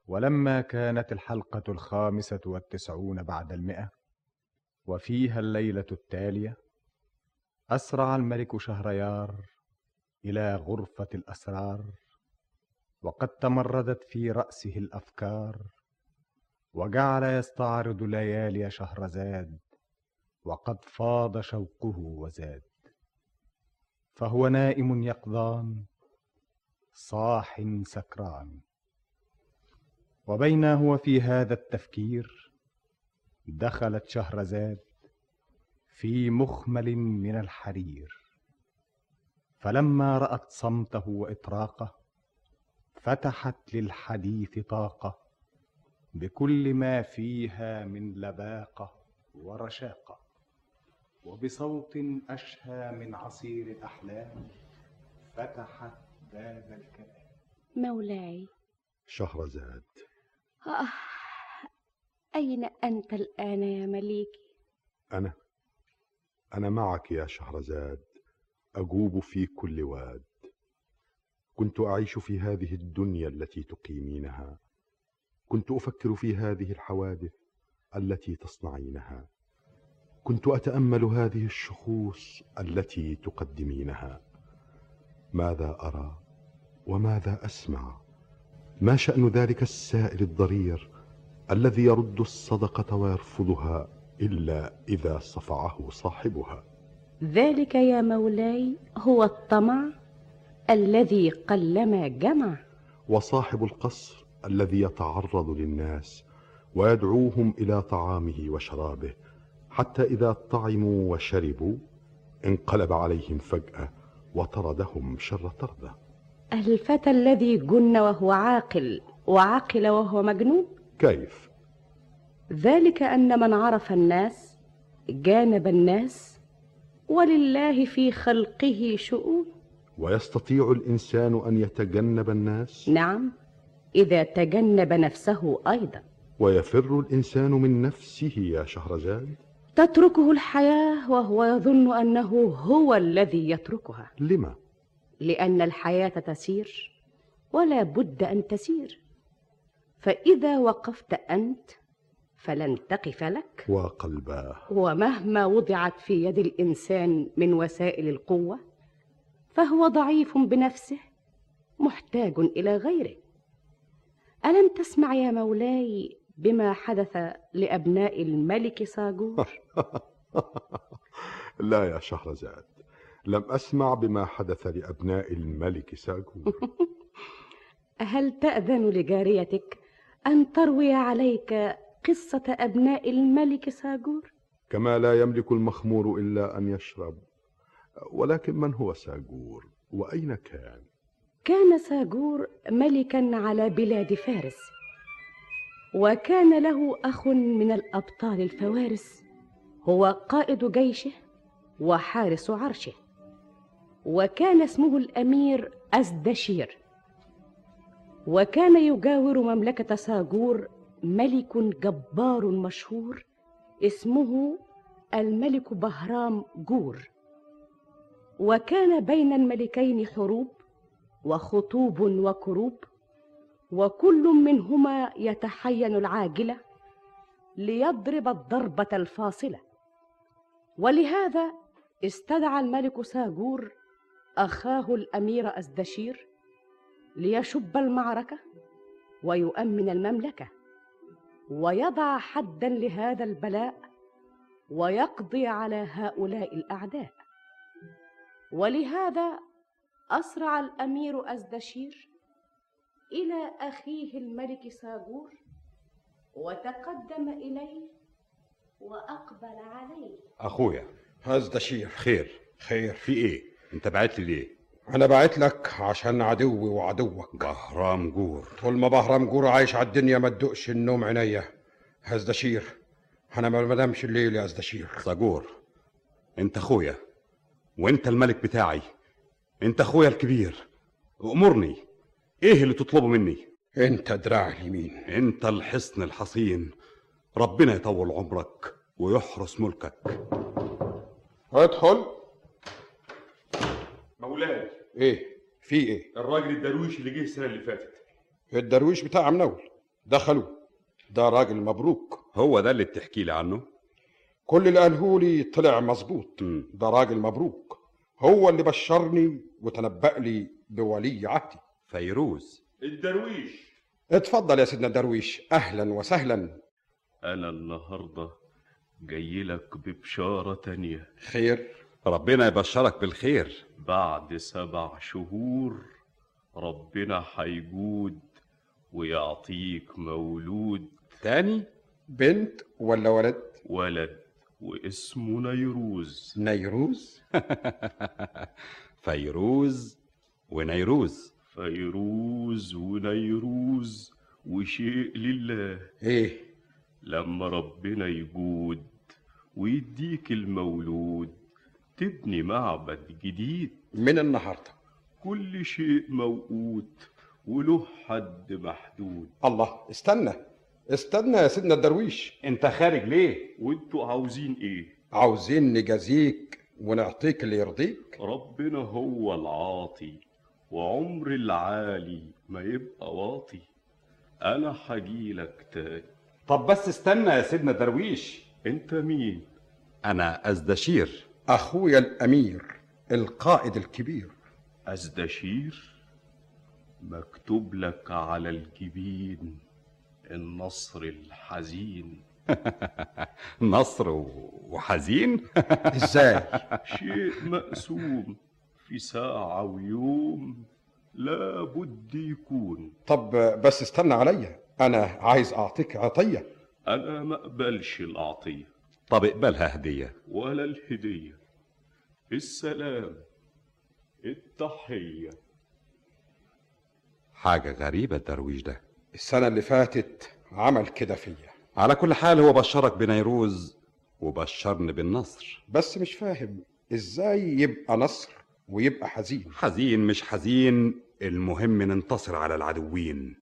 ولما كانت الحلقة الخامسة والتسعون بعد المئة وفيها الليلة التالية أسرع الملك شهريار إلى غرفة الأسرار وقد تمردت في رأسه الأفكار وجعل يستعرض ليالي شهرزاد وقد فاض شوقه وزاد فهو نائم يقظان صاح سكران وبينا هو في هذا التفكير دخلت شهرزاد في مخمل من الحرير فلما رأت صمته وإطراقه فتحت للحديث طاقة بكل ما فيها من لباقة ورشاقة وبصوت أشهى من عصير الأحلام فتحت باب الكلام مولاي شهرزاد آه أين أنت الآن يا مليكي أنا أنا معك يا شهرزاد أجوب في كل واد كنت أعيش في هذه الدنيا التي تقيمينها كنت أفكر في هذه الحوادث التي تصنعينها كنت أتأمل هذه الشخوص التي تقدمينها ماذا أرى وماذا أسمع ما شأن ذلك السائل الضرير الذي يرد الصدقة ويرفضها إلا إذا صفعه صاحبها ذلك يا مولاي هو الطمع الذي قلما جمع وصاحب القصر الذي يتعرض للناس ويدعوهم إلى طعامه وشرابه حتى إذا طعموا وشربوا انقلب عليهم فجأة وطردهم شر طرده الفتى الذي جن وهو عاقل وعقل وهو مجنون كيف ذلك أن من عرف الناس جانب الناس ولله في خلقه شؤون ويستطيع الإنسان أن يتجنب الناس نعم إذا تجنب نفسه أيضا ويفر الإنسان من نفسه يا شهرزاد تتركه الحياة وهو يظن أنه هو الذي يتركها لما؟ لأن الحياة تسير ولا بد أن تسير فإذا وقفت أنت فلن تقف لك وقلباه ومهما وضعت في يد الإنسان من وسائل القوة فهو ضعيف بنفسه محتاج إلى غيره ألم تسمع يا مولاي بما حدث لأبناء الملك ساجور لا يا شهرزاد لم أسمع بما حدث لأبناء الملك ساجور هل تأذن لجاريتك أن تروي عليك قصة أبناء الملك ساجور؟ كما لا يملك المخمور إلا أن يشرب ولكن من هو ساجور وأين كان؟ كان ساجور ملكا على بلاد فارس وكان له أخ من الأبطال الفوارس هو قائد جيشه وحارس عرشه وكان اسمه الأمير أزدشير وكان يجاور مملكة ساجور ملك جبار مشهور اسمه الملك بهرام جور وكان بين الملكين حروب وخطوب وكروب وكل منهما يتحين العاجله ليضرب الضربه الفاصله ولهذا استدعى الملك ساجور اخاه الامير ازدشير ليشب المعركه ويؤمن المملكه ويضع حدا لهذا البلاء ويقضي على هؤلاء الاعداء ولهذا اسرع الامير ازدشير الى اخيه الملك ساجور وتقدم اليه واقبل عليه اخويا أزدشير خير خير في ايه انت بعت لي ليه أنا بعت لك عشان عدوي وعدوك بهرام جور طول ما بهرم جور عايش على الدنيا ما تدقش النوم عينيا أزدشير أنا ما بنامش الليل يا أزدشير ساجور انت اخويا وانت الملك بتاعي انت اخويا الكبير امرني ايه اللي تطلبه مني أنت دراع اليمين انت الحصن الحصين ربنا يطول عمرك ويحرس ملكك ادخل مولاي إيه في إيه الراجل الدرويش اللي جه السنه اللي فاتت الدرويش بتاع منول دخلوا ده راجل مبروك هو ده اللي بتحكي لي عنه كل اللي قالهولي طلع مظبوط مم. ده راجل مبروك هو اللي بشرني وتنبأ لي بولي عهدي فيروز الدرويش اتفضل يا سيدنا درويش اهلا وسهلا أنا النهاردة جاي لك ببشارة تانية خير ربنا يبشرك بالخير بعد سبع شهور ربنا هيجود ويعطيك مولود تاني بنت ولا ولد ولد واسمه نيروز نيروز فيروز ونيروز فيروز ونيروز وشيء لله ايه لما ربنا يجود ويديك المولود تبني معبد جديد من النهارده كل شيء موقوت وله حد محدود الله استنى استنى يا سيدنا الدرويش انت خارج ليه وانتوا عاوزين ايه عاوزين نجازيك ونعطيك اللي يرضيك ربنا هو العاطي وعمر العالي ما يبقى واطي انا هجيلك تاني طب بس استنى يا سيدنا درويش انت مين انا ازدشير اخويا الامير القائد الكبير أزدشير مكتوب لك على الجبين النصر الحزين نصر و- وحزين ازاي شيء مقسوم في ساعة ويوم لا بد يكون طب بس استنى عليا انا عايز اعطيك عطيه أنا ما أقبلش العطية طب اقبلها هدية ولا الهدية السلام التحية حاجة غريبة الدرويش ده السنه اللي فاتت عمل كده فيا على كل حال هو بشرك بنيروز وبشرني بالنصر بس مش فاهم ازاي يبقى نصر ويبقى حزين حزين مش حزين المهم ننتصر على العدوين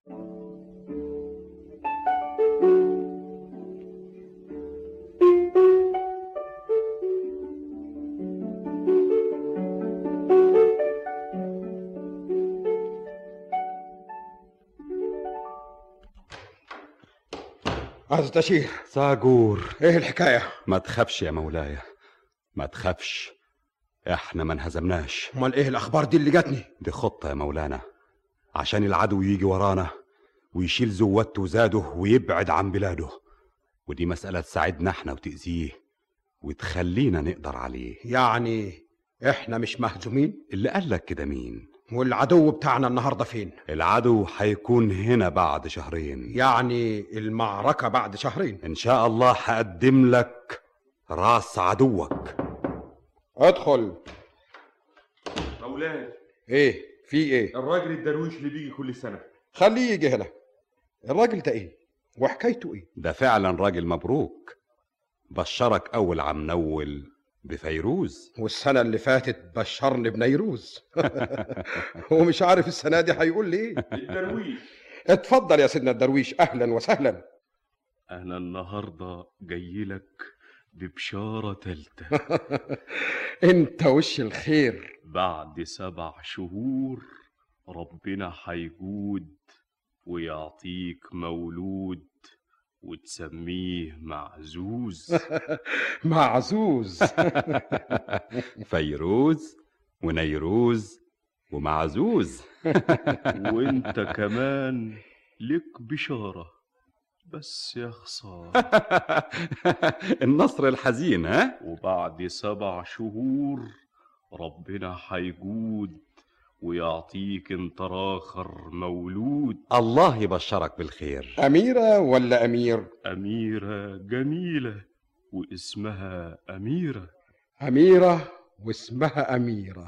أزدشير ساجور ايه الحكايه ما تخافش يا مولاي ما تخافش احنا ما انهزمناش امال ايه الاخبار دي اللي جاتني دي خطة يا مولانا عشان العدو يجي ورانا ويشيل زوته وزاده ويبعد عن بلاده ودي مسألة تساعدنا احنا وتأذيه وتخلينا نقدر عليه يعني احنا مش مهزومين اللي قالك كده مين والعدو بتاعنا النهارده فين العدو هيكون هنا بعد شهرين يعني المعركه بعد شهرين ان شاء الله هقدم لك راس عدوك ادخل مولاي ايه في ايه الراجل الدرويش اللي بيجي كل سنة خليه يجي هنا الراجل ده ايه وحكايته ايه ده فعلا راجل مبروك بشرك اول عم نول بفيروز والسنه اللي فاتت بشرني بنيروز هو مش عارف السنه دي هيقول لي ايه الدرويش اتفضل يا سيدنا الدرويش اهلا وسهلا أنا النهاردة جاي لك ببشارة تالتة انت وش الخير بعد سبع شهور ربنا هيجود ويعطيك مولود وتسميه معزوز معزوز فيروز ونيروز ومعزوز وانت كمان لك بشارة بس يا خسارة النصر الحزين ها وبعد سبع شهور ربنا هيجود ويعطيك انت راخر مولود الله يبشرك بالخير اميره ولا امير أميرة جميلة واسمها أميرة اميره واسمها اميره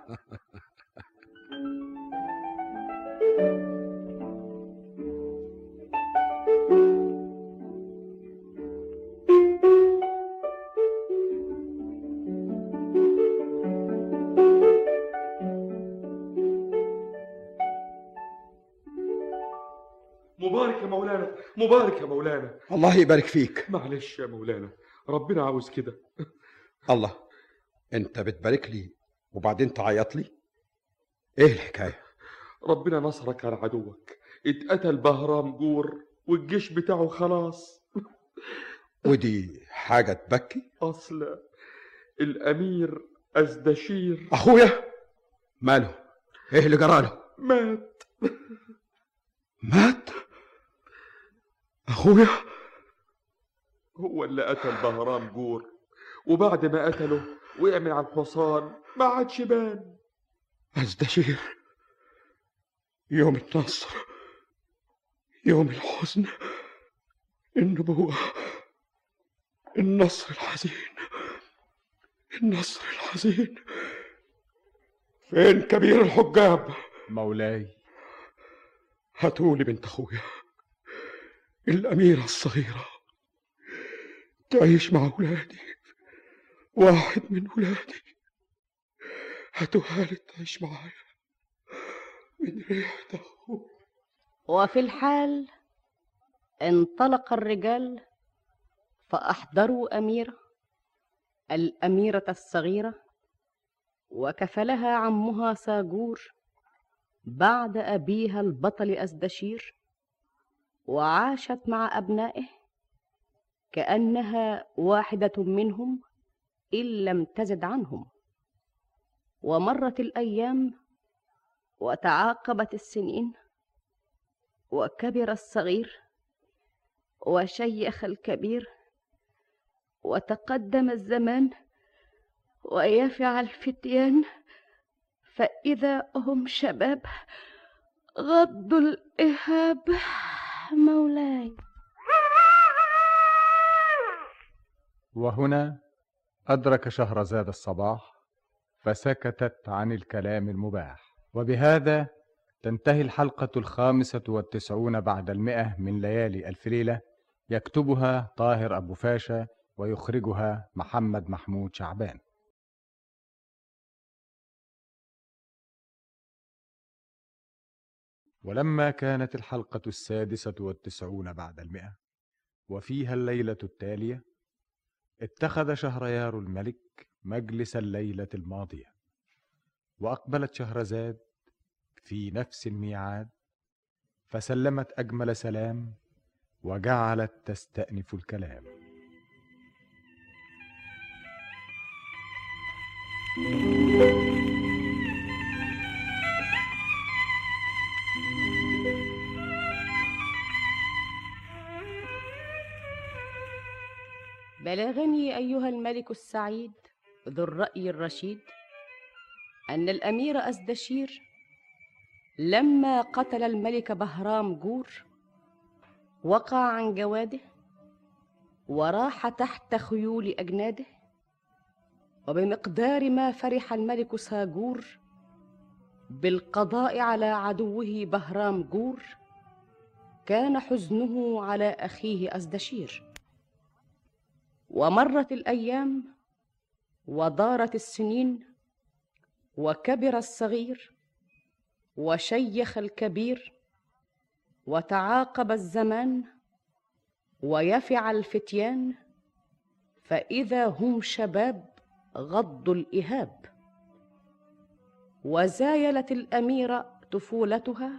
مبارك يا مولانا مبارك يا مولانا الله يبارك فيك معلش يا مولانا ربنا عاوز كده الله انت بتبارك لي وبعدين تعيط لي ايه الحكايه ربنا نصرك على عدوك اتقتل بهرام جور والجيش بتاعه خلاص ودي حاجة تبكي أصل الأمير أزدشير أخويا ماله إيه اللي جراله مات مات أخويا هو اللي قتل بهرام جور وبعد ما قتله وقع من على الحصان ما عادش بان أزدشير يوم النصر يوم الحزن النبوة النصر الحزين النصر الحزين فين كبير الحجاب مولاي هاتولي بنت أخويا الأميرة الصغيرة تعيش مع ولادي واحد من ولادي هاتوها لي تعيش معايا من ريحة أخويا وفي الحال انطلق الرجال فأحضروا أميرة الأميرة الصغيرة وكفلها عمها ساجور بعد أبيها البطل أزدشير وعاشت مع أبنائه كأنها واحدة منهم إن لم تزد عنهم ومرت الأيام وتعاقبت السنين وكبر الصغير وشيخ الكبير وتقدم الزمان ويفع الفتيان فإذا هم شباب غضوا الإهاب مولاي وهنا أدرك شهرزاد الصباح فسكتت عن الكلام المباح وبهذا تنتهي الحلقة الخامسة والتسعون بعد المئة من ليالي ألف ليلة يكتبها طاهر أبو فاشا ويخرجها محمد محمود شعبان ولما كانت الحلقة السادسة والتسعون بعد المئة وفيها الليلة التالية اتخذ شهريار الملك مجلس الليلة الماضية وأقبلت شهرزاد في نفس الميعاد فسلمت أجمل سلام وجعلت تستأنف الكلام بلغني أيها الملك السعيد ذو الرأي الرشيد أن الأمير أزدشير لما قتل الملك بهرام جور وقع عن جواده وراح تحت خيول أجناده وبمقدار ما فرح الملك ساجور بالقضاء على عدوه بهرام جور كان حزنه على أخيه أزدشير ومرت الايام ودارت السنين وكبر الصغير وشيخ الكبير وتعاقب الزمان ويفع الفتيان فاذا هم شباب غضوا الاهاب وزايلت الاميره طفولتها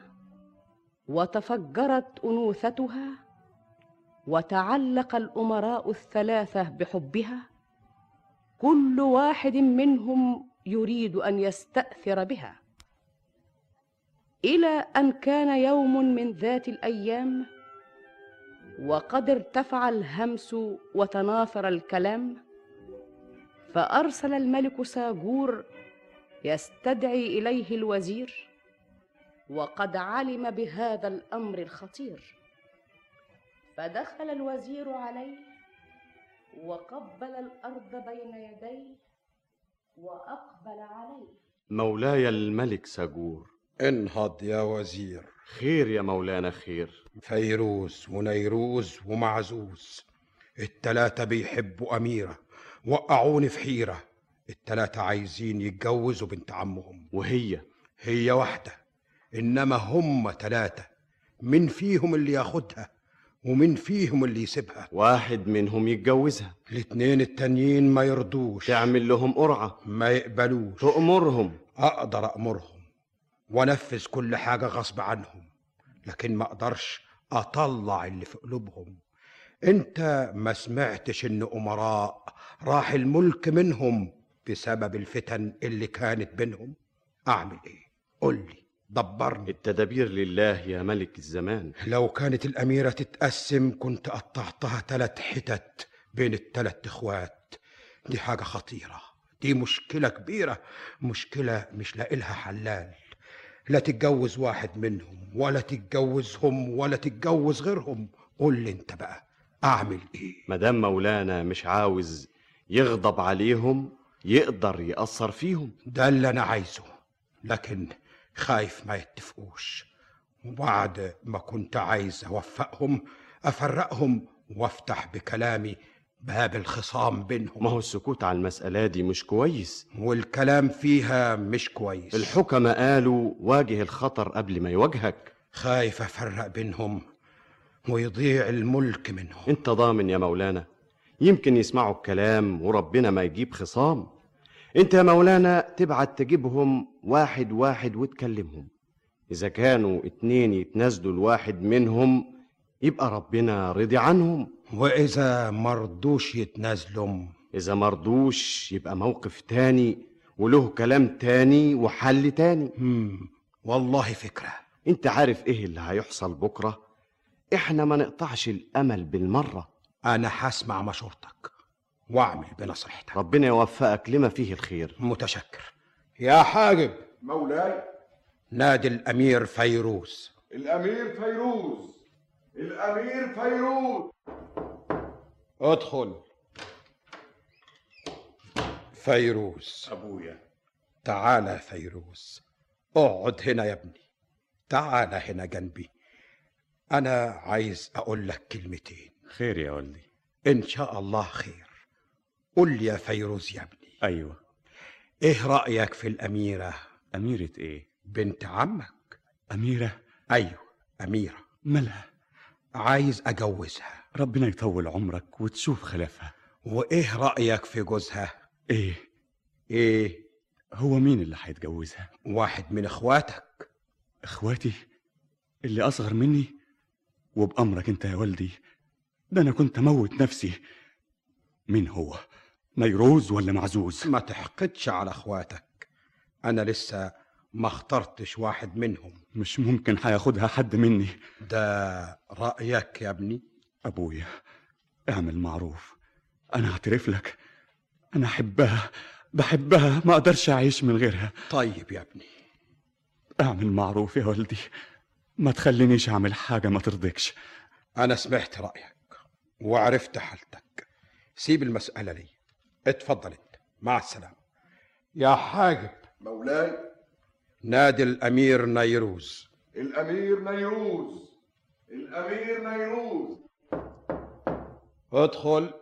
وتفجرت انوثتها وتعلق الامراء الثلاثه بحبها كل واحد منهم يريد ان يستاثر بها الى ان كان يوم من ذات الايام وقد ارتفع الهمس وتناثر الكلام فارسل الملك ساجور يستدعي اليه الوزير وقد علم بهذا الامر الخطير فدخل الوزير عليه وقبل الارض بين يديه واقبل عليه مولاي الملك ساجور انهض يا وزير خير يا مولانا خير فيروز ونيروز ومعزوز التلاتة بيحبوا أميرة وقعوني في حيرة التلاتة عايزين يتجوزوا بنت عمهم وهي هي واحدة إنما هم تلاتة من فيهم اللي ياخدها ومن فيهم اللي يسيبها واحد منهم يتجوزها الاتنين التانيين ما يرضوش تعمل لهم قرعة ما يقبلوش تأمرهم أقدر أأمرهم وأنفذ كل حاجة غصب عنهم لكن ما أقدرش اطلع اللي في قلوبهم انت ما سمعتش ان امراء راح الملك منهم بسبب الفتن اللي كانت بينهم اعمل ايه قل لي دبرني التدابير لله يا ملك الزمان لو كانت الأميرة تتقسم كنت قطعتها تلات حتت بين التلات إخوات دي حاجة خطيرة دي مشكلة كبيرة مشكلة مش لاقي لها حلال لا تتجوز واحد منهم ولا تتجوزهم ولا تتجوز غيرهم قول لي انت بقى اعمل ايه مدام مولانا مش عاوز يغضب عليهم يقدر يأثر فيهم ده اللي انا عايزه لكن خايف ما يتفقوش وبعد ما كنت عايز اوفقهم افرقهم وافتح بكلامي باب الخصام بينهم ما هو السكوت على المسألة دي مش كويس والكلام فيها مش كويس الحكماء قالوا واجه الخطر قبل ما يواجهك خايف افرق بينهم ويضيع الملك منهم انت ضامن يا مولانا يمكن يسمعوا الكلام وربنا ما يجيب خصام انت يا مولانا تبعت تجيبهم واحد واحد وتكلمهم اذا كانوا اتنين يتنازلوا الواحد منهم يبقى ربنا رضي عنهم واذا مرضوش يتنازلوا اذا مرضوش يبقى موقف تاني وله كلام تاني وحل تاني مم. والله فكره انت عارف ايه اللي هيحصل بكره احنا ما نقطعش الامل بالمره انا هسمع مشورتك واعمل بنصيحتك ربنا يوفقك لما فيه الخير متشكر يا حاجب مولاي نادي الامير فيروز الامير فيروز الامير فيروز ادخل فيروز أبويا تعال يا فيروز اقعد هنا يا ابني تعال هنا جنبي انا عايز اقول لك كلمتين خير يا ولدي ان شاء الله خير قل لي يا فيروز يا ابني أيوة ايه رايك في الاميره أميرة إيه؟ بنت عمك أميرة ايوه اميره مالها عايز اجوزها ربنا يطول عمرك وتشوف خلافها وايه رايك في جوزها إيه ايه هو مين اللي هيتجوزها؟ واحد من اخواتك إخواتي اللي أصغر مني وبأمرك أنت يا والدي ده أنا كنت أموت نفسي مين هو؟ نيروز ولا معزوز؟ ما تحقدش على اخواتك انا لسه ما اخترتش واحد منهم مش ممكن هياخدها حد مني ده رايك يا ابني أبويا اعمل معروف أنا أعترف لك أنا أحبها بحبها ما أقدرش أعيش من غيرها طيب يا ابني اعمل معروف يا والدي ما تخلينيش أعمل حاجة ما ترضيكش انا سمعت رايك وعرفت حالتك سيب المساله لي اتفضل انت مع السلامه يا حاجب مولاي نادي الامير نيروز الامير نيروز الامير نيروز ادخل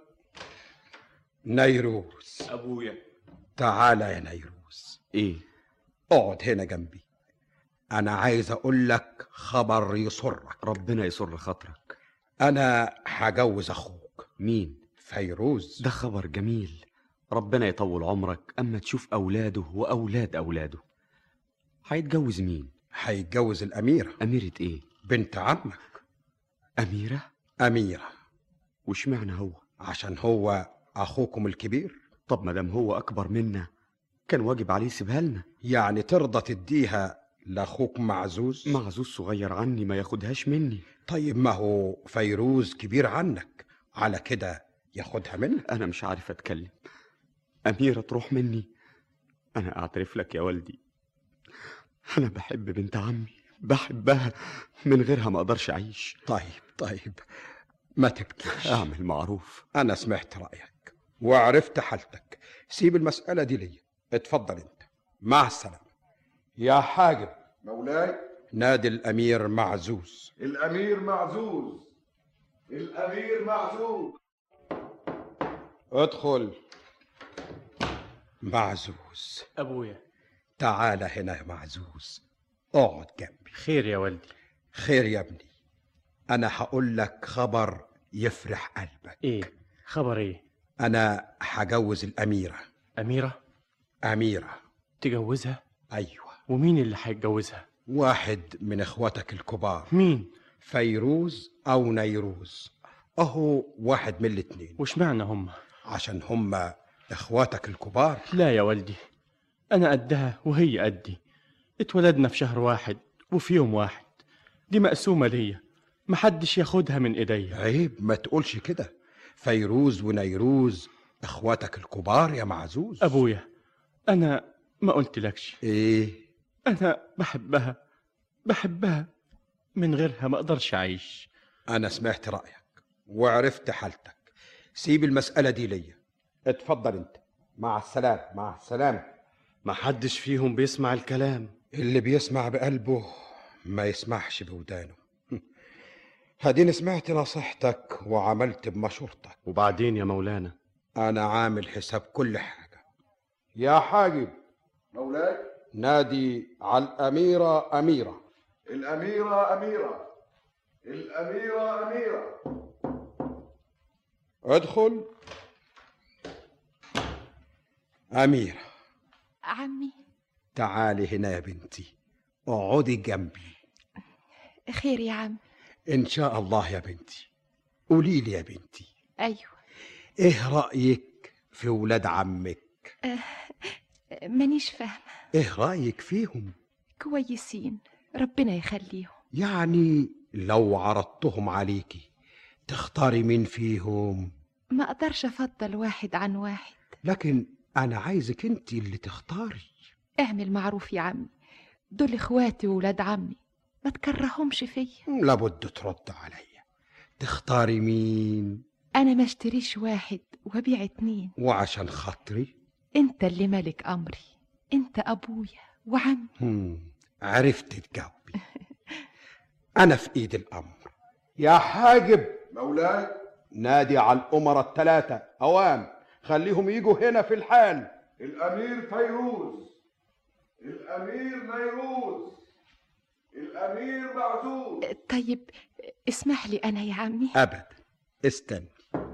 نيروز أبويا تعال يا نيروز ايه اقعد هنا جنبي انا عايز اقول لك خبر يسرك ربنا يسر خاطرك انا هجوز اخوك مين فيروز ده خبر جميل ربنا يطول عمرك اما تشوف اولاده واولاد اولاده هيتجوز مين هيتجوز الاميره اميرة ايه بنت عمك اميرة اميره وشمعنى هو عشان هو اخوكم الكبير طب مادام هو اكبر منا كان واجب عليه يسيبها لنا يعني ترضى تديها لاخوك معزوز معزوز صغير عني ما ياخدهاش مني طيب ما هو فيروز كبير عنك على كده ياخدها منك انا مش عارف اتكلم اميرة تروح مني انا اعترف لك يا والدي انا بحب بنت عمي بحبها من غيرها ما اقدرش اعيش طيب طيب ما تبكيش اعمل معروف انا سمعت رايك وعرفت حالتك سيب المساله دي لي اتفضل انت مع السلامه يا حاجب مولاي نادي الامير معزوز الامير معزوز الامير معزوز ادخل معزوز أبويا تعال هنا يا معزوز اقعد جنبي خير يا والدي خير يا ابني انا هقول لك خبر يفرح قلبك إيه خبر إيه انا هجوز الاميره أميرة اميره تجوزها ايوه ومين اللي هيتجوزها واحد من اخواتك الكبار مين فيروز أو نيروز أهو واحد من الاتنين وش معنى هم عشان هما إخواتك الكبار لا يا والدي أنا قدها وهي قدي اتولدنا في شهر واحد وفي يوم واحد دي مقسومة ليا محدش ياخدها من ايديا عيب ما تقولش كده فيروز ونيروز إخواتك الكبار يا معزوز أبويا أنا ما قلتلكش إيه أنا بحبها بحبها من غيرها ما أقدرش أعيش أنا سمعت رأيك وعرفت حالتك سيب المسألة دي ليا اتفضل أنت مع السلامة مع السلامة محدش فيهم بيسمع الكلام اللي بيسمع بقلبه ما يسمعش بودانه هديني سمعت نصيحتك وعملت بمشورتك وبعدين يا مولانا أنا عامل حساب كل حاجة يا حاجب مولاي نادي على الأميرة أميرة الأميرة أميرة الأميرة أميرة ادخل أميرة عمي تعالي هنا يا بنتي اقعدي جنبي خير يا عم إن شاء الله يا بنتي قولي لي يا بنتي أيوة إيه رأيك في ولاد عمك أه مانيش فاهمة إيه رأيك فيهم كويسين ربنا يخليهم يعني لو عرضتهم عليكي تختاري مين فيهم ما أقدرش أفضل واحد عن واحد لكن أنا عايزك أنت اللي تختاري اعمل معروف يا عمي دول إخواتي وولاد عمي ما تكرههمش فيا لابد ترد عليا تختاري مين أنا ما اشتريش واحد وأبيع اتنين وعشان خاطري أنت اللي ملك أمري أنت أبويا وعمي هم، عرفت تجاوبي أنا في إيد الأمر يا حاجب مولاي نادي على الأمراء الثلاثة أوام خليهم يجوا هنا في الحال الأمير فيروز الأمير نيروز الأمير معزوز طيب اسمح لي أنا يا عمي أبدا استنى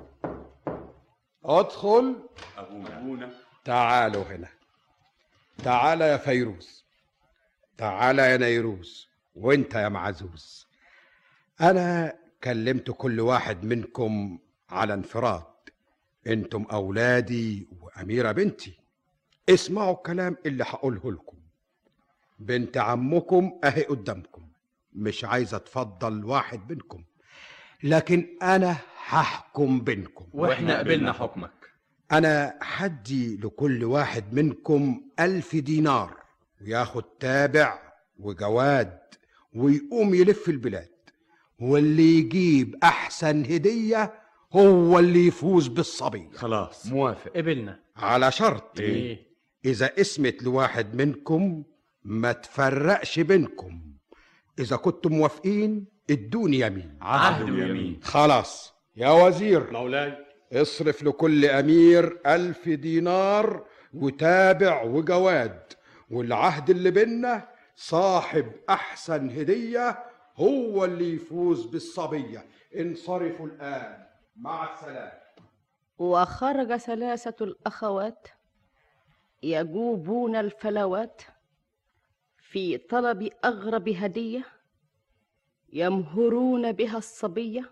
ادخل أبونا تعالوا هنا تعال يا فيروز تعال يا نيروز وانت يا معزوز انا كلمت كل واحد منكم على انفراد انتم اولادي واميره بنتي اسمعوا الكلام اللي هقوله لكم بنت عمكم اهي قدامكم مش عايزه اتفضل واحد منكم لكن انا هحكم بينكم واحنا قبلنا حكمك أنا حدي لكل واحد منكم ألف دينار وياخد تابع وجواد ويقوم يلف البلاد واللي يجيب أحسن هدية هو اللي يفوز بالصبي خلاص موافق قبلنا على شرط ايه إذا اسمت لواحد منكم ما تفرقش بينكم إذا كنتم موافقين ادوني يمين عهد ويمين خلاص يا وزير مولاي اصرف لكل أمير ألف دينار وتابع وجواد والعهد اللي بينا صاحب أحسن هدية هو اللي يفوز بالصبية انصرفوا الآن مع السلامة وخرج ثلاثة الأخوات يجوبون الفلوات في طلب أغرب هدية يمهرون بها الصبية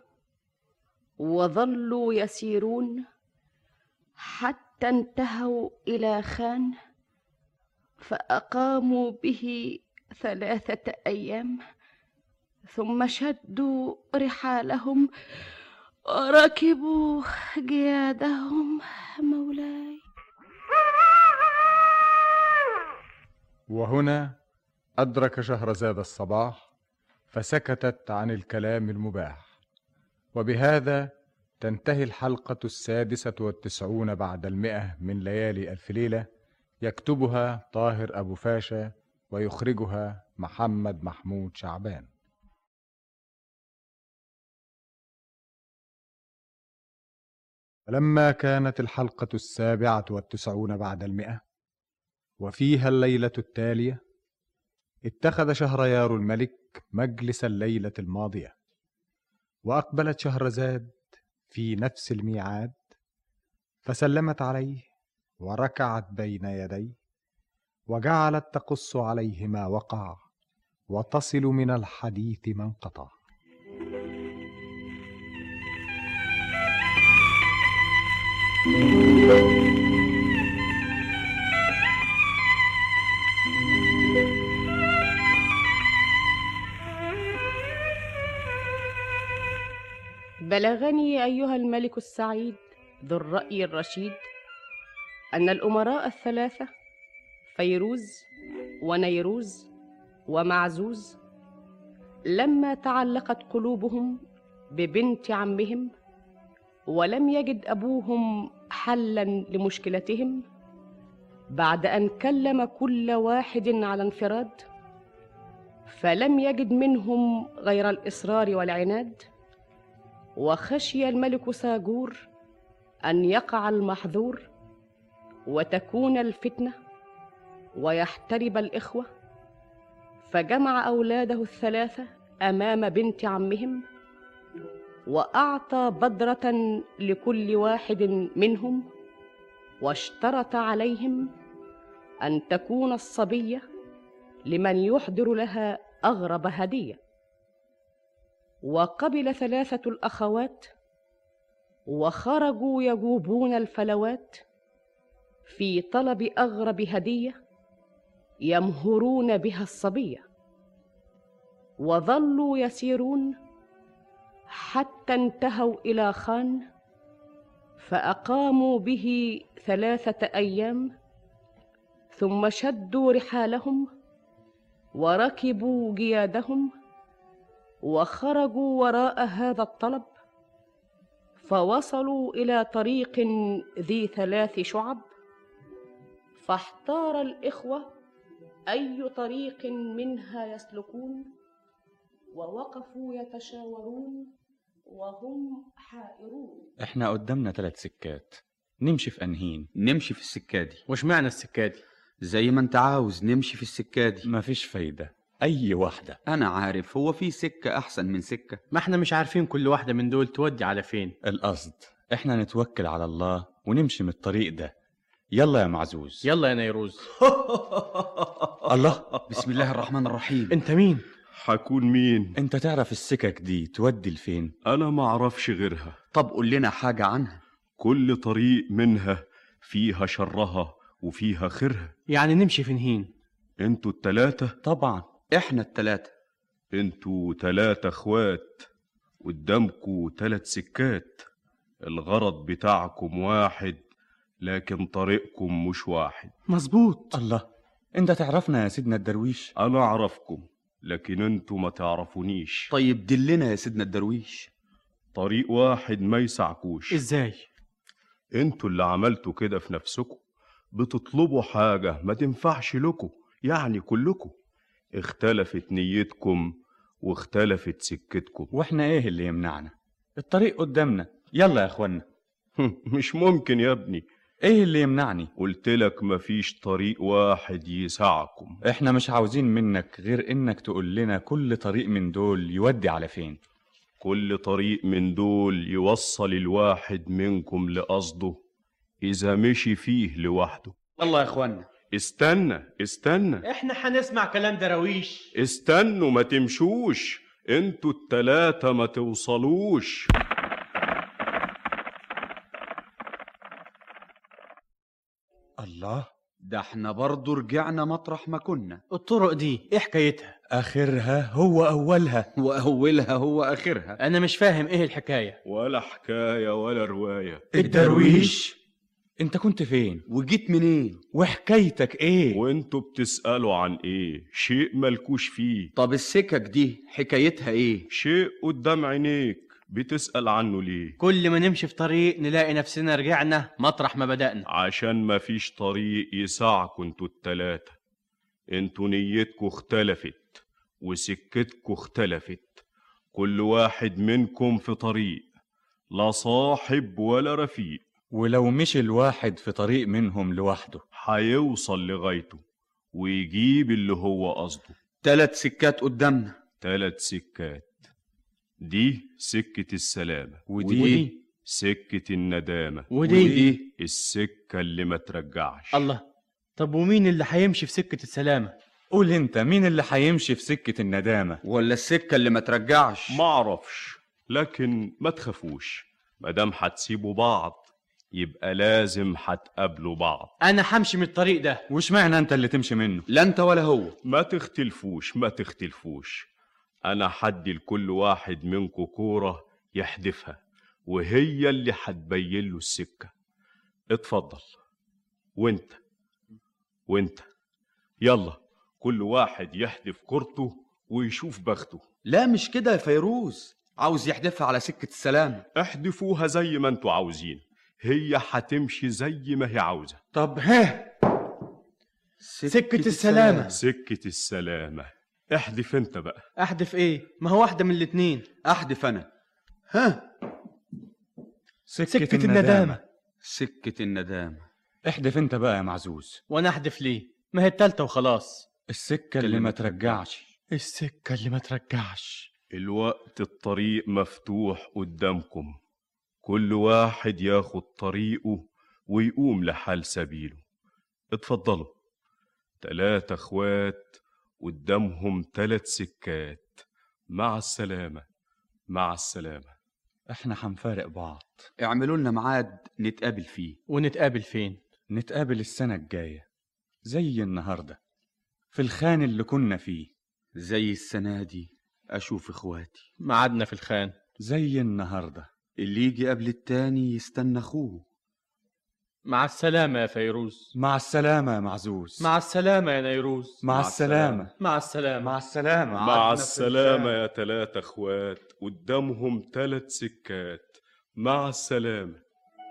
وظلوا يسيرون حتى انتهوا إلى خان فأقاموا به ثلاثة أيام ثم شدوا رحالهم وركبوا جيادهم مولاي وهنا أدرك شهرزاد الصباح فسكتت عن الكلام المباح وبهذا تنتهي الحلقة السادسة والتسعون بعد المئة من ليالي ألف ليلة يكتبها طاهر أبو فاشا ويخرجها محمد محمود شعبان لما كانت الحلقة السابعة والتسعون بعد المئة وفيها الليلة التالية اتخذ شهريار الملك مجلس الليلة الماضية وأقبلت شهرزاد في نفس الميعاد فسلمت عليه وركعت بين يديه وجعلت تقص عليه ما وقع وتصل من الحديث ما انقطع بلغني ايها الملك السعيد ذو الراي الرشيد ان الامراء الثلاثه فيروز ونيروز ومعزوز لما تعلقت قلوبهم ببنت عمهم ولم يجد ابوهم حلا لمشكلتهم بعد ان كلم كل واحد على انفراد فلم يجد منهم غير الاصرار والعناد وخشي الملك ساجور ان يقع المحظور وتكون الفتنه ويحترب الاخوه فجمع اولاده الثلاثه امام بنت عمهم واعطى بدره لكل واحد منهم واشترط عليهم ان تكون الصبيه لمن يحضر لها اغرب هديه وقبل ثلاثه الاخوات وخرجوا يجوبون الفلوات في طلب اغرب هديه يمهرون بها الصبيه وظلوا يسيرون حتى انتهوا الى خان فاقاموا به ثلاثه ايام ثم شدوا رحالهم وركبوا جيادهم وخرجوا وراء هذا الطلب فوصلوا الى طريق ذي ثلاث شعب فاحتار الاخوه اي طريق منها يسلكون ووقفوا يتشاورون وهم حائرون احنا قدامنا ثلاث سكات نمشي في انهين نمشي في السكة دي وش معنى السكة دي زي ما انت عاوز نمشي في السكة دي مفيش فايدة اي واحدة انا عارف هو في سكة احسن من سكة ما احنا مش عارفين كل واحدة من دول تودي على فين القصد احنا نتوكل على الله ونمشي من الطريق ده يلا يا معزوز يلا يا نيروز الله بسم الله الرحمن الرحيم انت مين حكون مين انت تعرف السكك دي تودي لفين انا ما اعرفش غيرها طب قول لنا حاجة عنها كل طريق منها فيها شرها وفيها خيرها يعني نمشي في نهين انتوا التلاتة طبعا احنا التلاتة انتوا تلاتة اخوات قدامكوا تلات سكات الغرض بتاعكم واحد لكن طريقكم مش واحد مظبوط الله انت تعرفنا يا سيدنا الدرويش انا اعرفكم لكن انتوا ما تعرفونيش طيب دلنا يا سيدنا الدرويش طريق واحد ما يسعكوش ازاي انتوا اللي عملتوا كده في نفسكم بتطلبوا حاجة ما تنفعش لكم يعني كلكم اختلفت نيتكم واختلفت سكتكم واحنا ايه اللي يمنعنا الطريق قدامنا يلا يا اخوانا مش ممكن يا ابني ايه اللي يمنعني قلت لك مفيش طريق واحد يسعكم احنا مش عاوزين منك غير انك تقول لنا كل طريق من دول يودي على فين كل طريق من دول يوصل الواحد منكم لقصده إذا مشي فيه لوحده الله يا اخوانا استنى استنى احنا هنسمع كلام دراويش استنوا ما تمشوش انتوا التلاتة ما توصلوش الله ده احنا برضو رجعنا مطرح ما كنا الطرق دي ايه حكايتها اخرها هو اولها واولها هو اخرها انا مش فاهم ايه الحكاية ولا حكاية ولا رواية الدرويش انت كنت فين وجيت منين وحكايتك ايه وانتوا بتسألوا عن ايه شيء ملكوش فيه طب السكك دي حكايتها ايه شيء قدام عينيك بتسأل عنه ليه كل ما نمشي في طريق نلاقي نفسنا رجعنا مطرح ما بدأنا عشان مفيش طريق يسعكوا انتوا التلاتة انتوا نيتكوا اختلفت وسكتكوا اختلفت كل واحد منكم في طريق لا صاحب ولا رفيق ولو مشي الواحد في طريق منهم لوحده هيوصل لغايته ويجيب اللي هو قصده تلات سكات قدامنا تلات سكات دي سكة السلامة ودي, ودي سكة الندامة ودي, ودي السكة اللي ما ترجعش الله طب ومين اللي هيمشي في سكة السلامة قول انت مين اللي هيمشي في سكة الندامة ولا السكة اللي ما ترجعش معرفش لكن ما تخافوش مادام هتسيبوا بعض يبقى لازم هتقابلوا بعض انا همشي من الطريق ده وش معنى انت اللي تمشي منه لا انت ولا هو ما تختلفوش ما تختلفوش انا حدي لكل واحد منكم كورة يحدفها وهي اللي هتبين له السكة اتفضل وانت وانت يلا كل واحد يحدف كورته ويشوف بخته لا مش كده يا فيروز عاوز يحدفها على سكة السلام احدفوها زي ما انتوا عاوزين هي هتمشي زي ما هي عاوزة طب ها سكة السلامة سكة السلامة احدف انت بقى احدف ايه ما هو واحدة من الاتنين احدف انا ها سكة, سكة الندامة سكة الندامة احدف انت بقى يا معزوز وانا احدف ليه ما هي التالتة وخلاص السكة اللي ما ترجعش السكة اللي ما ترجعش الوقت الطريق مفتوح قدامكم كل واحد ياخد طريقه ويقوم لحال سبيله اتفضلوا تلاتة اخوات قدامهم تلات سكات مع السلامة مع السلامة احنا هنفارق بعض اعملوا لنا ميعاد نتقابل فيه ونتقابل فين نتقابل السنة الجاية زي النهاردة في الخان اللي كنا فيه زي السنة دي أشوف إخواتي ميعادنا في الخان زي النهاردة اللي يجي قبل التاني يستنى أخوه مع السلامة يا فيروز مع السلامة يا معزوز مع السلامة يا نيروز مع السلامة مع السلامة مع السلامة مع السلامة يا تلاتة اخوات قدامهم تلات سكات مع السلامة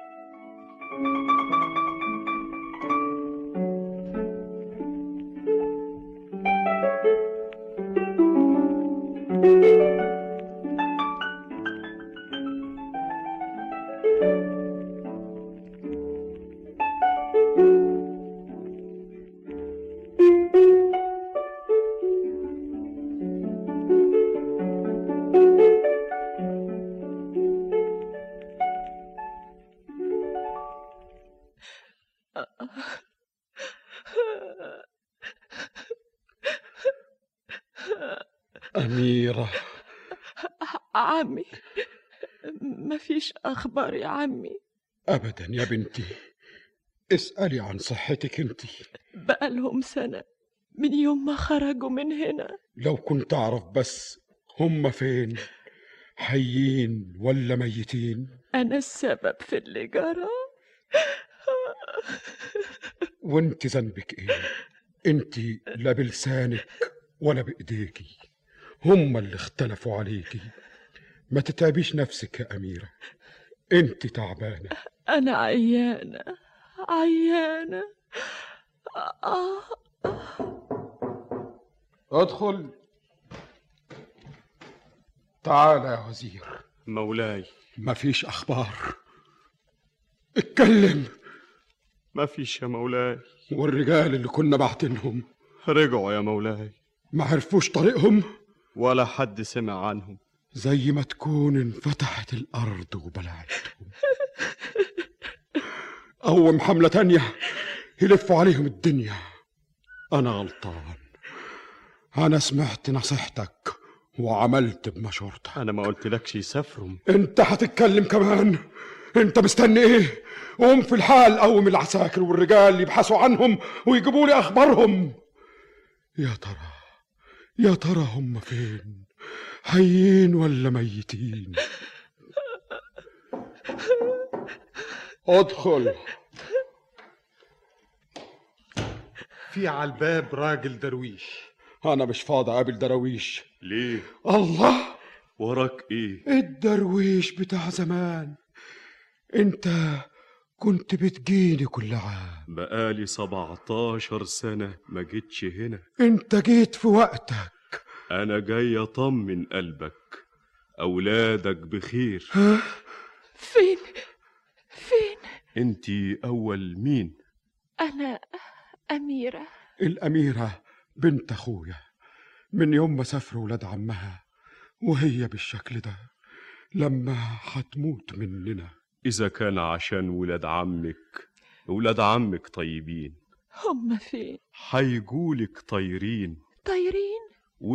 أميرة عمي مفيش أخبار يا عمي أبدا يا بنتي اسألي عن صحتك انت بقالهم سنة من يوم ما خرجوا من هنا لو كنت أعرف بس هم فين حيين ولا ميتين أنا السبب في اللي جرى وانت ذنبك ايه انت لا بلسانك ولا بايديكي هم اللي اختلفوا عليكي ما تتعبيش نفسك يا أميرة انت تعبانة أنا عيانة عيانة آه ادخل تعال يا وزير مولاي مفيش أخبار اتكلم ما فيش يا مولاي والرجال اللي كنا بعتنهم رجعوا يا مولاي ما عرفوش طريقهم ولا حد سمع عنهم زي ما تكون انفتحت الأرض وبلعتهم قوم حملة تانية يلفوا عليهم الدنيا أنا غلطان أنا سمعت نصيحتك وعملت بمشورتك انا ما قلتلكش يسافروا انت هتتكلم كمان انت مستني ايه قوم في الحال قوم العساكر والرجال يبحثوا عنهم ويجيبوا لي اخبارهم يا ترى يا ترى هم فين حيين ولا ميتين ادخل في على الباب راجل درويش انا مش فاضي اقابل درويش ليه الله وراك ايه الدرويش بتاع زمان انت كنت بتجيني كل عام بقالي 17 سنة ما جيتش هنا انت جيت في وقتك انا جاي اطمن قلبك اولادك بخير ها فين فين انتي اول مين أنا أميرة الأميرة بنت أخويا من يوم ما سافروا ولاد عمها وهي بالشكل ده لما هتموت مننا اذا كان عشان ولاد عمك ولاد عمك طيبين هم فين حيجولك طايرين طايرين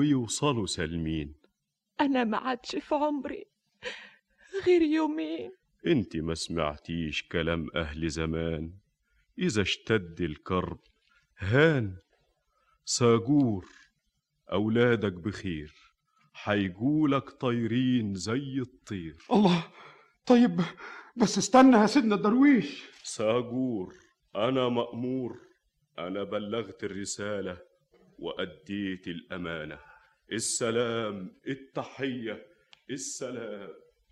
ويوصلوا سالمين أنا ما عادش في عمري غير يومين انت ما سمعتيش كلام أهل زمان إذا اشتد الكرب هان ساجور أولادك بخير حيجولك طايرين زي الطير الله طيب بس استنى يا سيدنا الدرويش ساجور أنا مأمور أنا بلغت الرسالة وأديت الأمانة السلام التحية السلام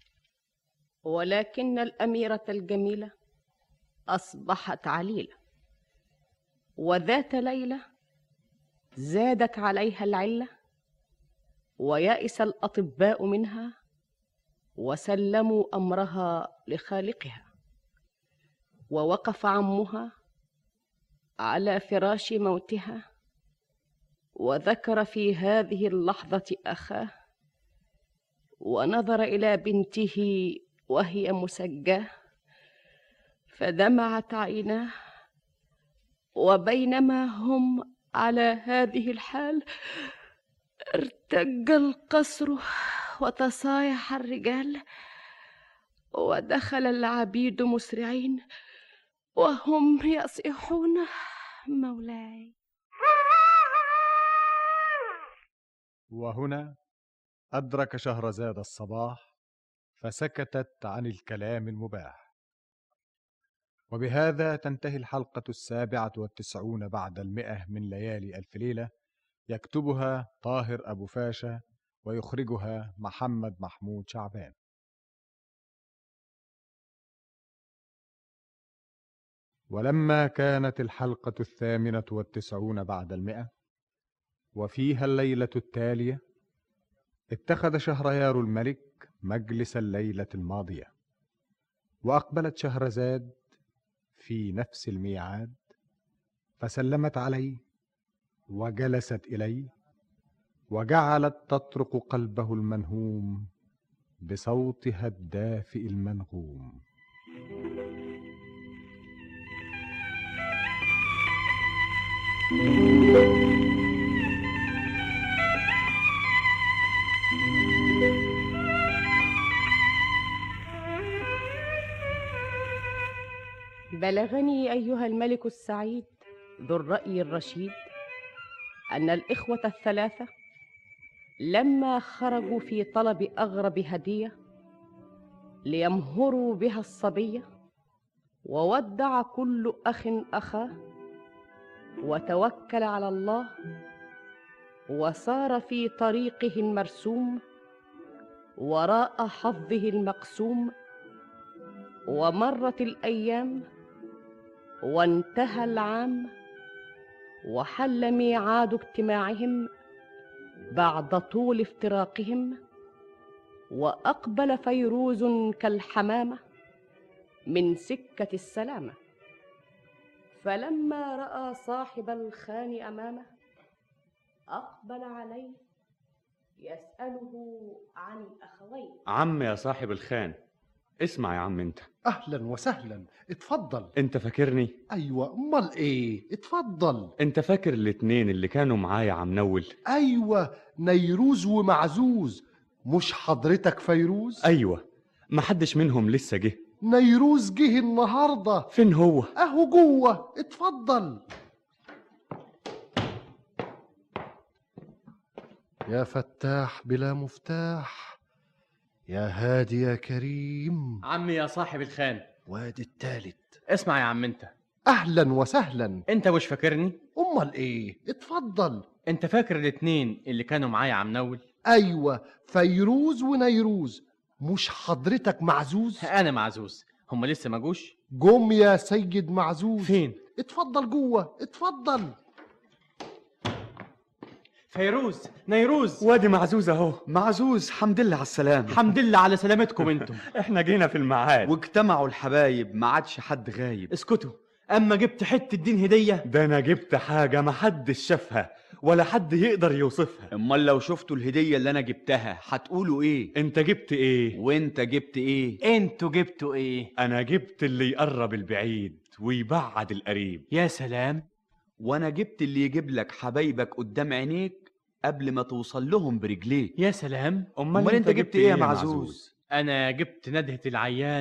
ولكن الأميرة الجميلة أصبحت عليلة وذات ليلة زادت عليها العلة ويأس الأطباء منها وسلموا أمرها لخالقها ووقف عمها على فراش موتها وذكر في هذه اللحظة أخاه ونظر إلى بنته وهي مسجاه فدمعت عيناه وبينما هم على هذه الحال ارتج القصر وتصايح الرجال ودخل العبيد مسرعين وهم يصيحون مولاي وهنا أدرك شهرزاد الصباح فسكتت عن الكلام المباح وبهذا تنتهي الحلقة السابعة والتسعون بعد المئة من ليالي ألف ليلة يكتبها طاهر أبو فاشا ويخرجها محمد محمود شعبان ولما كانت الحلقة الثامنة والتسعون بعد المئة وفيها الليلة التالية اتخذ شهريار الملك مجلس الليلة الماضية وأقبلت شهرزاد في نفس الميعاد فسلمت عليه وجلست إليه وجعلت تطرق قلبه المنهوم بصوتها الدافئ المنغوم بلغني أيها الملك السعيد ذو الرأي الرشيد أن الإخوة الثلاثة لما خرجوا في طلب أغرب هدية ليمهروا بها الصبية وودع كل أخ أخاه وتوكل على الله وسار في طريقه المرسوم وراء حظه المقسوم ومرت الأيام وانتهى العام وحل ميعاد اجتماعهم بعد طول افتراقهم واقبل فيروز كالحمامه من سكه السلامه فلما راى صاحب الخان امامه اقبل عليه يساله عن الاخوين عم يا صاحب الخان اسمع يا عم انت اهلا وسهلا اتفضل انت فاكرني ايوه امال ايه اتفضل انت فاكر الاتنين اللي كانوا معايا عم نول ايوه نيروز ومعزوز مش حضرتك فيروز ايوه محدش منهم لسه جه نيروز جه النهارده فين هو اهو جوه اتفضل يا فتاح بلا مفتاح يا هادي يا كريم عمي يا صاحب الخان وادي التالت اسمع يا عم انت اهلا وسهلا انت مش فاكرني امال ايه اتفضل انت فاكر الاتنين اللي كانوا معايا عم نول ايوه فيروز ونيروز مش حضرتك معزوز انا معزوز هم لسه ما جوش جم يا سيد معزوز فين اتفضل جوه اتفضل فيروز نيروز وادي معزوز اهو معزوز حمد لله على السلامة حمد لله على سلامتكم انتم احنا جينا في الميعاد واجتمعوا الحبايب ما عادش حد غايب اسكتوا اما جبت حته دين هديه ده انا جبت حاجه محدش شافها ولا حد يقدر يوصفها امال لو شفتوا الهدية اللي انا جبتها هتقولوا ايه انت جبت ايه وانت جبت ايه انتوا جبتوا ايه انا جبت اللي يقرب البعيد ويبعد القريب يا سلام وانا جبت اللي يجيب لك حبايبك قدام عينيك قبل ما توصل لهم برجليك يا سلام امال انت جبت ايه يا معزوز انا جبت ندهه العيان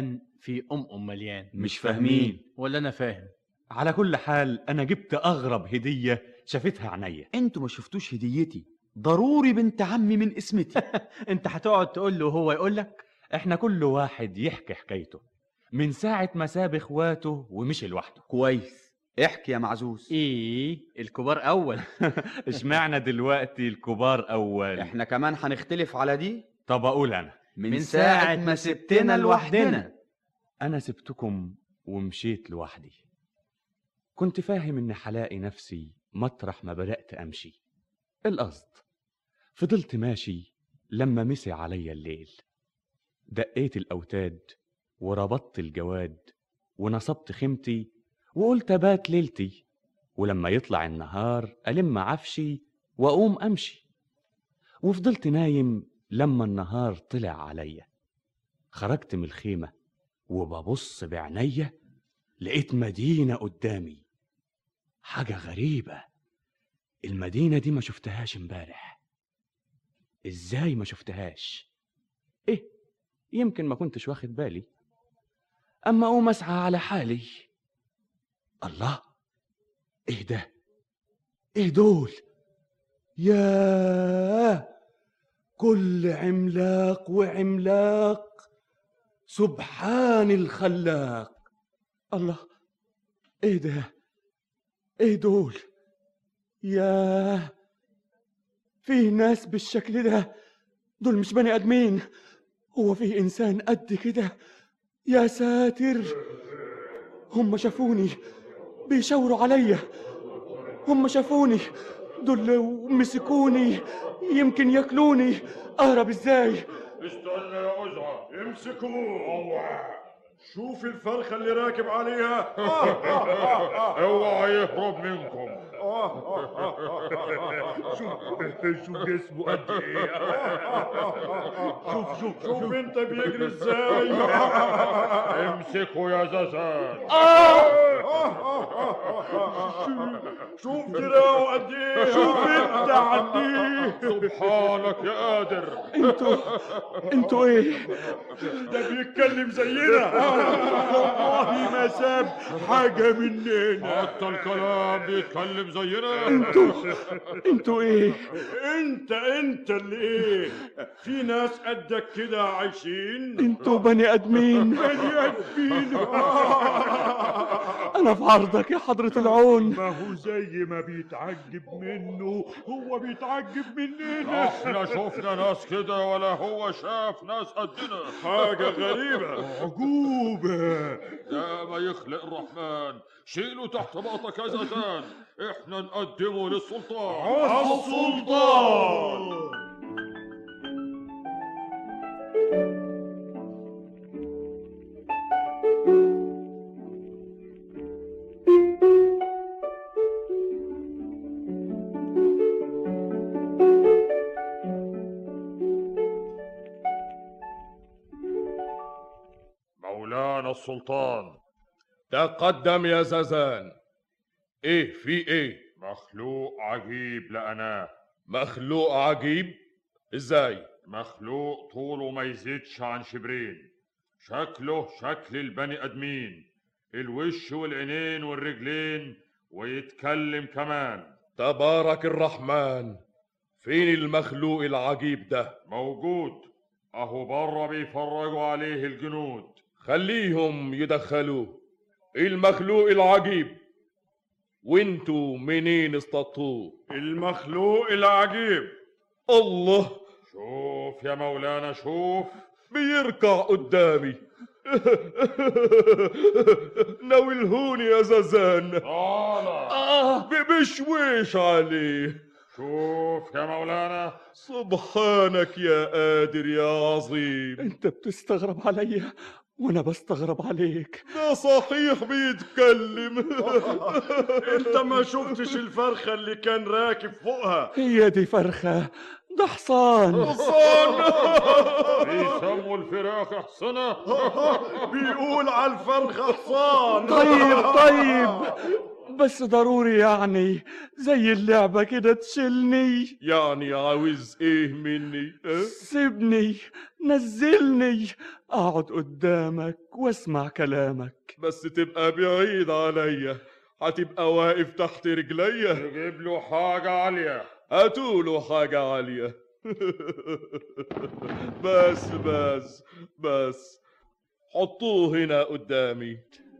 في ام ام مليان مش فاهمين ولا انا فاهم على كل حال انا جبت اغرب هديه شافتها عينيا انتوا ما شفتوش هديتي ضروري بنت عمي من اسمتي انت هتقعد تقول له وهو يقول لك احنا كل واحد يحكي حكايته من ساعة ما ساب اخواته ومشي لوحده كويس احكي يا معزوز ايه الكبار اول اشمعنى دلوقتي الكبار اول احنا كمان هنختلف على دي طب اقول انا من, من ساعة ما سبتنا لوحدنا انا سبتكم ومشيت لوحدي كنت فاهم اني هلاقي نفسي مطرح ما بدأت امشي القصد فضلت ماشي لما مسي عليا الليل دقيت الاوتاد وربطت الجواد ونصبت خيمتي وقلت ابات ليلتي ولما يطلع النهار الم عفشي واقوم امشي وفضلت نايم لما النهار طلع عليا خرجت من الخيمه وببص بعينيا لقيت مدينه قدامي حاجه غريبه المدينه دي ما شفتهاش امبارح ازاي ما شفتهاش ايه يمكن ما كنتش واخد بالي اما اقوم اسعى على حالي الله ايه ده ايه دول ياه كل عملاق وعملاق سبحان الخلاق الله ايه ده ايه دول ياه فيه ناس بالشكل ده دول مش بني ادمين هو فيه انسان قد كده يا ساتر هم شافوني بيشاوروا عليا هم شافوني دول لو مسكوني يمكن ياكلوني اهرب ازاي استنى يا أزعة امسكوه شوف الفرخة اللي راكب عليها اوعى يهرب منكم شوف شوف جسمه قد ايه شوف شوف شوف انت بيجري ازاي امسكه يا زازان شوف دراعه قد ايه شوف انت عنيه سبحانك يا قادر انتوا انتوا ايه ده بيتكلم زينا والله ما ساب حاجة مننا حتى الكلام بيتكلم زينا انتوا انتوا ايه انت انت اللي ايه في ناس قدك كده عايشين انتوا بني ادمين بني ادمين انا في عرضك يا حضرة العون ما هو زي ما بيتعجب منه هو بيتعجب مننا احنا شفنا ناس كده ولا هو شاف ناس قدنا حاجة غريبة عجوبة ده ما يخلق الرحمن شيله تحت باطك يا زازان احنا نقدمه للسلطان السلطان مولانا السلطان تقدم يا زازان ايه في ايه مخلوق عجيب لأناه مخلوق عجيب ازاي مخلوق طوله ما يزيدش عن شبرين شكله شكل البني ادمين الوش والعينين والرجلين ويتكلم كمان تبارك الرحمن فين المخلوق العجيب ده موجود اهو بره بيفرجوا عليه الجنود خليهم يدخلوه المخلوق العجيب وانتوا منين اصطدتوه المخلوق العجيب الله شوف يا مولانا شوف بيركع قدامي ناولهوني يا زازان آه بشويش عليه شوف يا مولانا سبحانك يا قادر يا عظيم انت بتستغرب عليا وانا بستغرب عليك ده صحيح بيتكلم انت ما شفتش الفرخة اللي كان راكب فوقها هي دي فرخة ده حصان حصان بيسموا الفراخ حصنة بيقول على الفرخة حصان طيب طيب بس ضروري يعني زي اللعبة كده تشيلني يعني عاوز ايه مني اه؟ سيبني نزلني اقعد قدامك واسمع كلامك بس تبقى بعيد عليا هتبقى واقف تحت رجليا نجيب له حاجة عالية هاتوله حاجة عالية بس بس بس حطوه هنا قدامي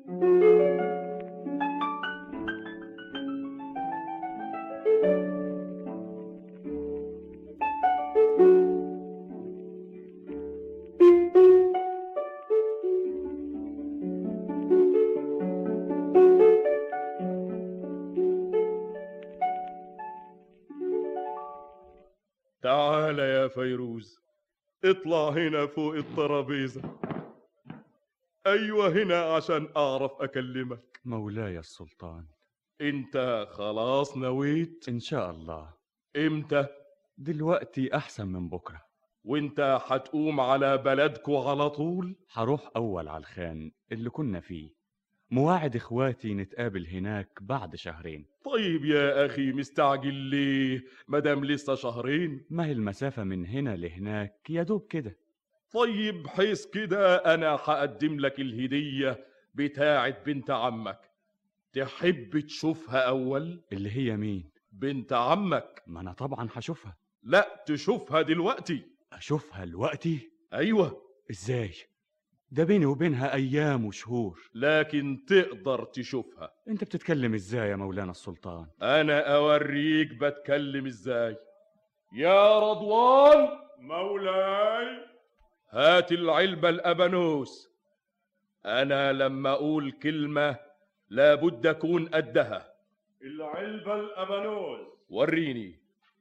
تعال يا فيروز اطلع هنا فوق الترابيزة أيوة هنا عشان أعرف أكلمك مولاي السلطان أنت خلاص نويت إن شاء الله إمتى دلوقتي أحسن من بكرة وانت هتقوم على بلدكو على طول هروح أول على الخان اللي كنا فيه مواعد إخواتي نتقابل هناك بعد شهرين طيب يا أخي مستعجل ليه مدام لسه شهرين ما هي المسافة من هنا لهناك يا دوب كده طيب حيث كده أنا هقدم لك الهدية بتاعت بنت عمك تحب تشوفها أول اللي هي مين بنت عمك ما أنا طبعا هشوفها لا تشوفها دلوقتي أشوفها دلوقتي أيوة إزاي ده بيني وبينها أيام وشهور لكن تقدر تشوفها أنت بتتكلم إزاي يا مولانا السلطان أنا أوريك بتكلم إزاي يا رضوان مولاي هات العلبة الأبانوس أنا لما أقول كلمة لابد أكون قدها العلبة الأبانوس وريني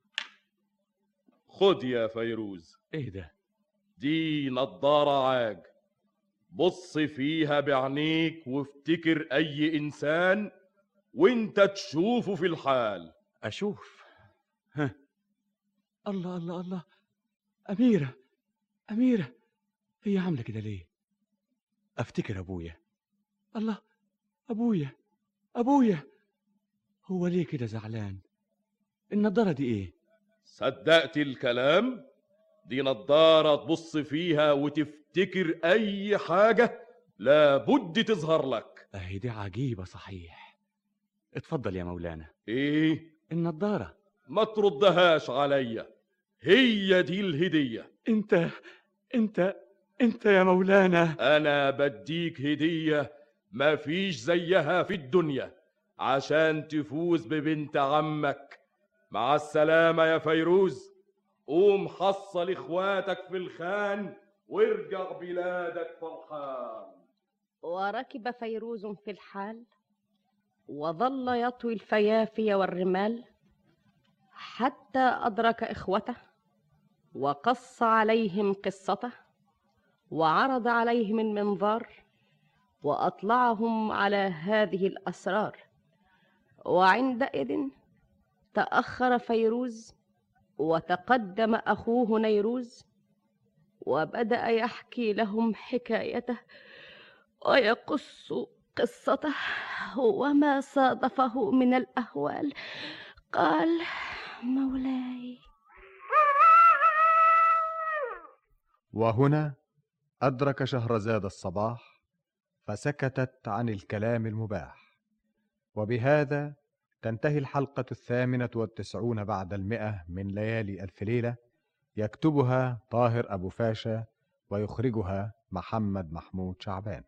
خد يا فيروز إيه ده دي نضارة عاج بص فيها بعينيك وافتكر أي إنسان وانت تشوفه في الحال أشوف ها الله الله الله أميرة أميرة هي عاملة كده ليه أفتكر أبويا الله أبويا أبويا هو ليه كده زعلان النضارة دي إيه صدقت الكلام دي نضارة تبص فيها وتفتكر أي حاجة لابد تظهر لك أهي دي عجيبة صحيح اتفضل يا مولانا إيه النضارة ما تردهاش عليا هي دي الهدية انت انت انت يا مولانا أنا بديك هدية ما فيش زيها في الدنيا عشان تفوز ببنت عمك مع السلامة يا فيروز قوم حصل اخواتك في الخان وارجع بلادك فرحان وركب فيروز في الحال وظل يطوي الفيافي والرمال حتى أدرك إخوته وقص عليهم قصته وعرض عليهم المنظار وأطلعهم على هذه الأسرار وعندئذ تأخر فيروز وتقدم أخوه نيروز وبدأ يحكي لهم حكايته ويقص قصته وما صادفه من الأهوال قال مولاي وهنا أدرك شهرزاد الصباح فسكتت عن الكلام المباح وبهذا تنتهي الحلقة الثامنة والتسعون بعد المئة من ليالي ألف ليلة يكتبها طاهر أبو فاشا ويخرجها محمد محمود شعبان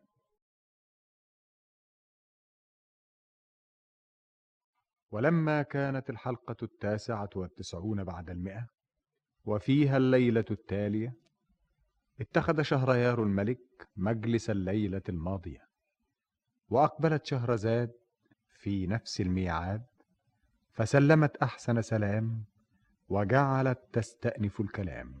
ولما كانت الحلقة التاسعة والتسعون بعد المئة وفيها الليلة التالية اتخذ شهريار الملك مجلس الليلة الماضية وأقبلت شهرزاد في نفس الميعاد فسلمت أحسن سلام وجعلت تستأنف الكلام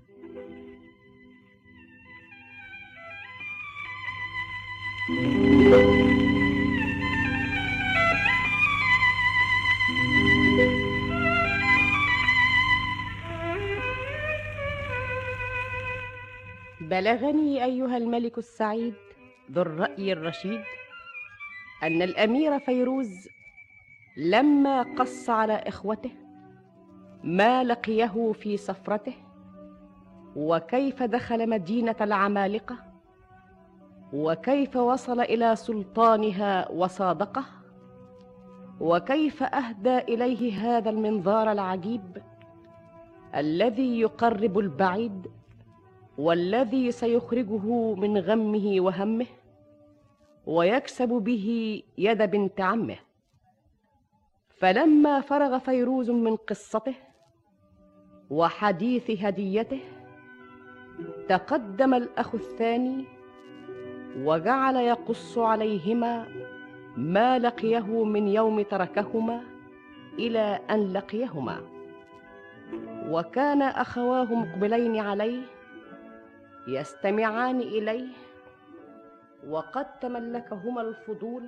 بلغني أيها الملك السعيد ذو الرأي الرشيد أن الأمير فيروز لما قص على إخوته ما لقيه في سفرته وكيف دخل مدينة العمالقة وكيف وصل إلى سلطانها وصادقه وكيف أهدى إليه هذا المنظار العجيب الذي يقرب البعيد والذي سيخرجه من غمه وهمه ويكسب به يد بنت عمه فلما فرغ فيروز من قصته وحديث هديته تقدم الاخ الثاني وجعل يقص عليهما ما لقيه من يوم تركهما الى ان لقيهما وكان اخواه مقبلين عليه يستمعان اليه وقد تملكهما الفضول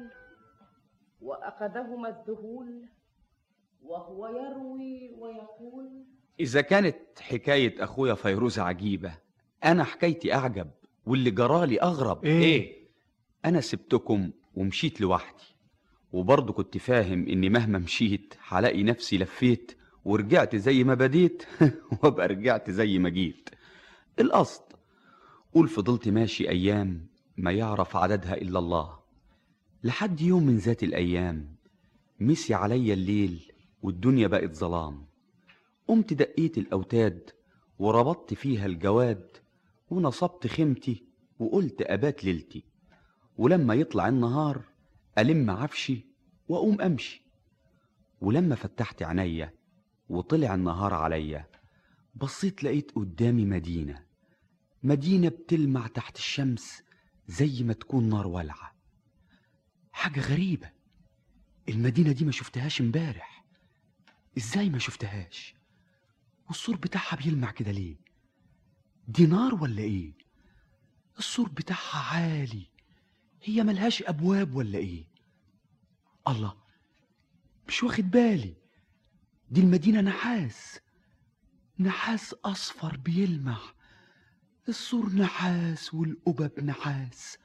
واخذهما الذهول وهو يروي ويقول إذا كانت حكاية أخويا فيروز عجيبة أنا حكايتي أعجب واللي جرالي أغرب إيه؟ إيه؟ أنا سبتكم ومشيت لوحدي وبرضه كنت فاهم إني مهما مشيت هلاقي نفسي لفيت ورجعت زي ما بديت وابقى رجعت زي ما جيت القصد قول فضلت ماشي أيام ما يعرف عددها إلا الله لحد يوم من ذات الأيام مسي عليا الليل والدنيا بقت ظلام قمت دقيت الأوتاد وربطت فيها الجواد ونصبت خيمتي وقلت أبات ليلتي ولما يطلع النهار ألم عفشي وأقوم أمشي ولما فتحت عينيا وطلع النهار عليا بصيت لقيت قدامي مدينة مدينة بتلمع تحت الشمس زي ما تكون نار والعة حاجة غريبة المدينة دي ما شفتهاش امبارح ازاي ما شفتهاش والسور بتاعها بيلمع كده ليه دي نار ولا ايه السور بتاعها عالي هي ملهاش ابواب ولا ايه الله مش واخد بالي دي المدينة نحاس نحاس اصفر بيلمع السور نحاس والقبب نحاس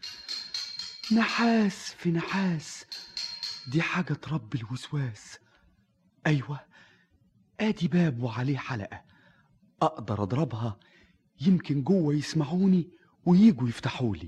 نحاس في نحاس دي حاجة تربي الوسواس أيوة آدي باب وعليه حلقة أقدر أضربها يمكن جوه يسمعوني ويجوا يفتحولي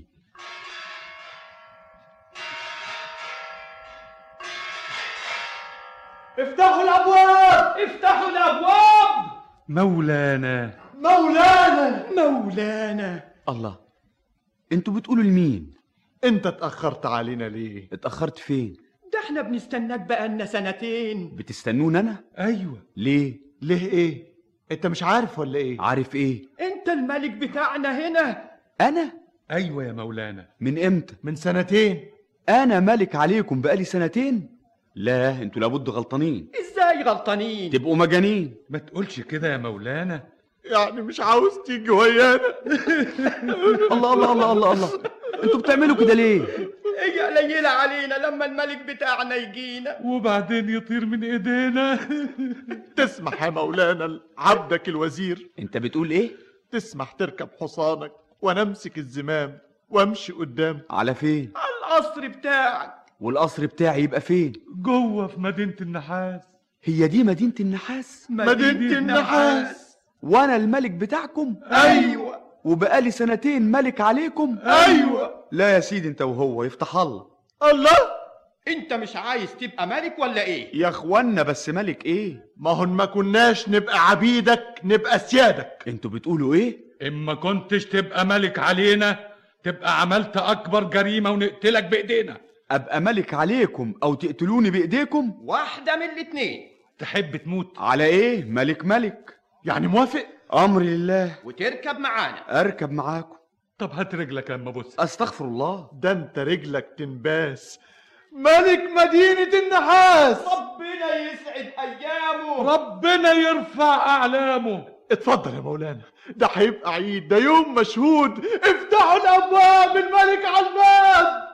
افتحوا الابواب افتحوا الابواب مولانا مولانا مولانا الله انتوا بتقولوا لمين انت اتاخرت علينا ليه اتأخرت فين ده احنا بنستناك بقالنا سنتين بتستنون أنا ايوه ليه ليه ايه انت مش عارف ولا ايه عارف إيه انت الملك بتاعنا هنا أنا ايوه يا مولانا من إمتى من سنتين أنا ملك عليكم بقالي سنتين لا انتوا لابد غلطانين ازاي غلطانين تبقوا مجانين ما تقولش كده يا مولانا يعني مش عاوز تيجي ويانا الله الله الله الله الله انتوا بتعملوا كده ليه اجي قليلة علينا لما الملك بتاعنا يجينا وبعدين يطير من ايدينا تسمح يا مولانا عبدك الوزير انت بتقول ايه تسمح تركب حصانك وانا امسك الزمام وامشي قدام على فين على القصر بتاعك والقصر بتاعي يبقى فين جوه في مدينة النحاس هي دي مدينة النحاس مدينة النحاس وانا الملك بتاعكم ايوه وبقالي سنتين ملك عليكم ايوه لا يا سيدي انت وهو يفتح الله الله انت مش عايز تبقى ملك ولا ايه يا اخوانا بس ملك ايه ما هن ما كناش نبقى عبيدك نبقى سيادك انتوا بتقولوا ايه اما كنتش تبقى ملك علينا تبقى عملت اكبر جريمة ونقتلك بايدينا ابقى ملك عليكم او تقتلوني بايديكم واحدة من الاتنين تحب تموت على ايه ملك ملك يعني موافق امر لله وتركب معانا اركب معاكم طب هات رجلك لما بص استغفر الله ده انت رجلك تنباس ملك مدينة النحاس ربنا يسعد ايامه ربنا يرفع اعلامه اتفضل يا مولانا ده هيبقى عيد ده يوم مشهود افتحوا الابواب الملك على الباب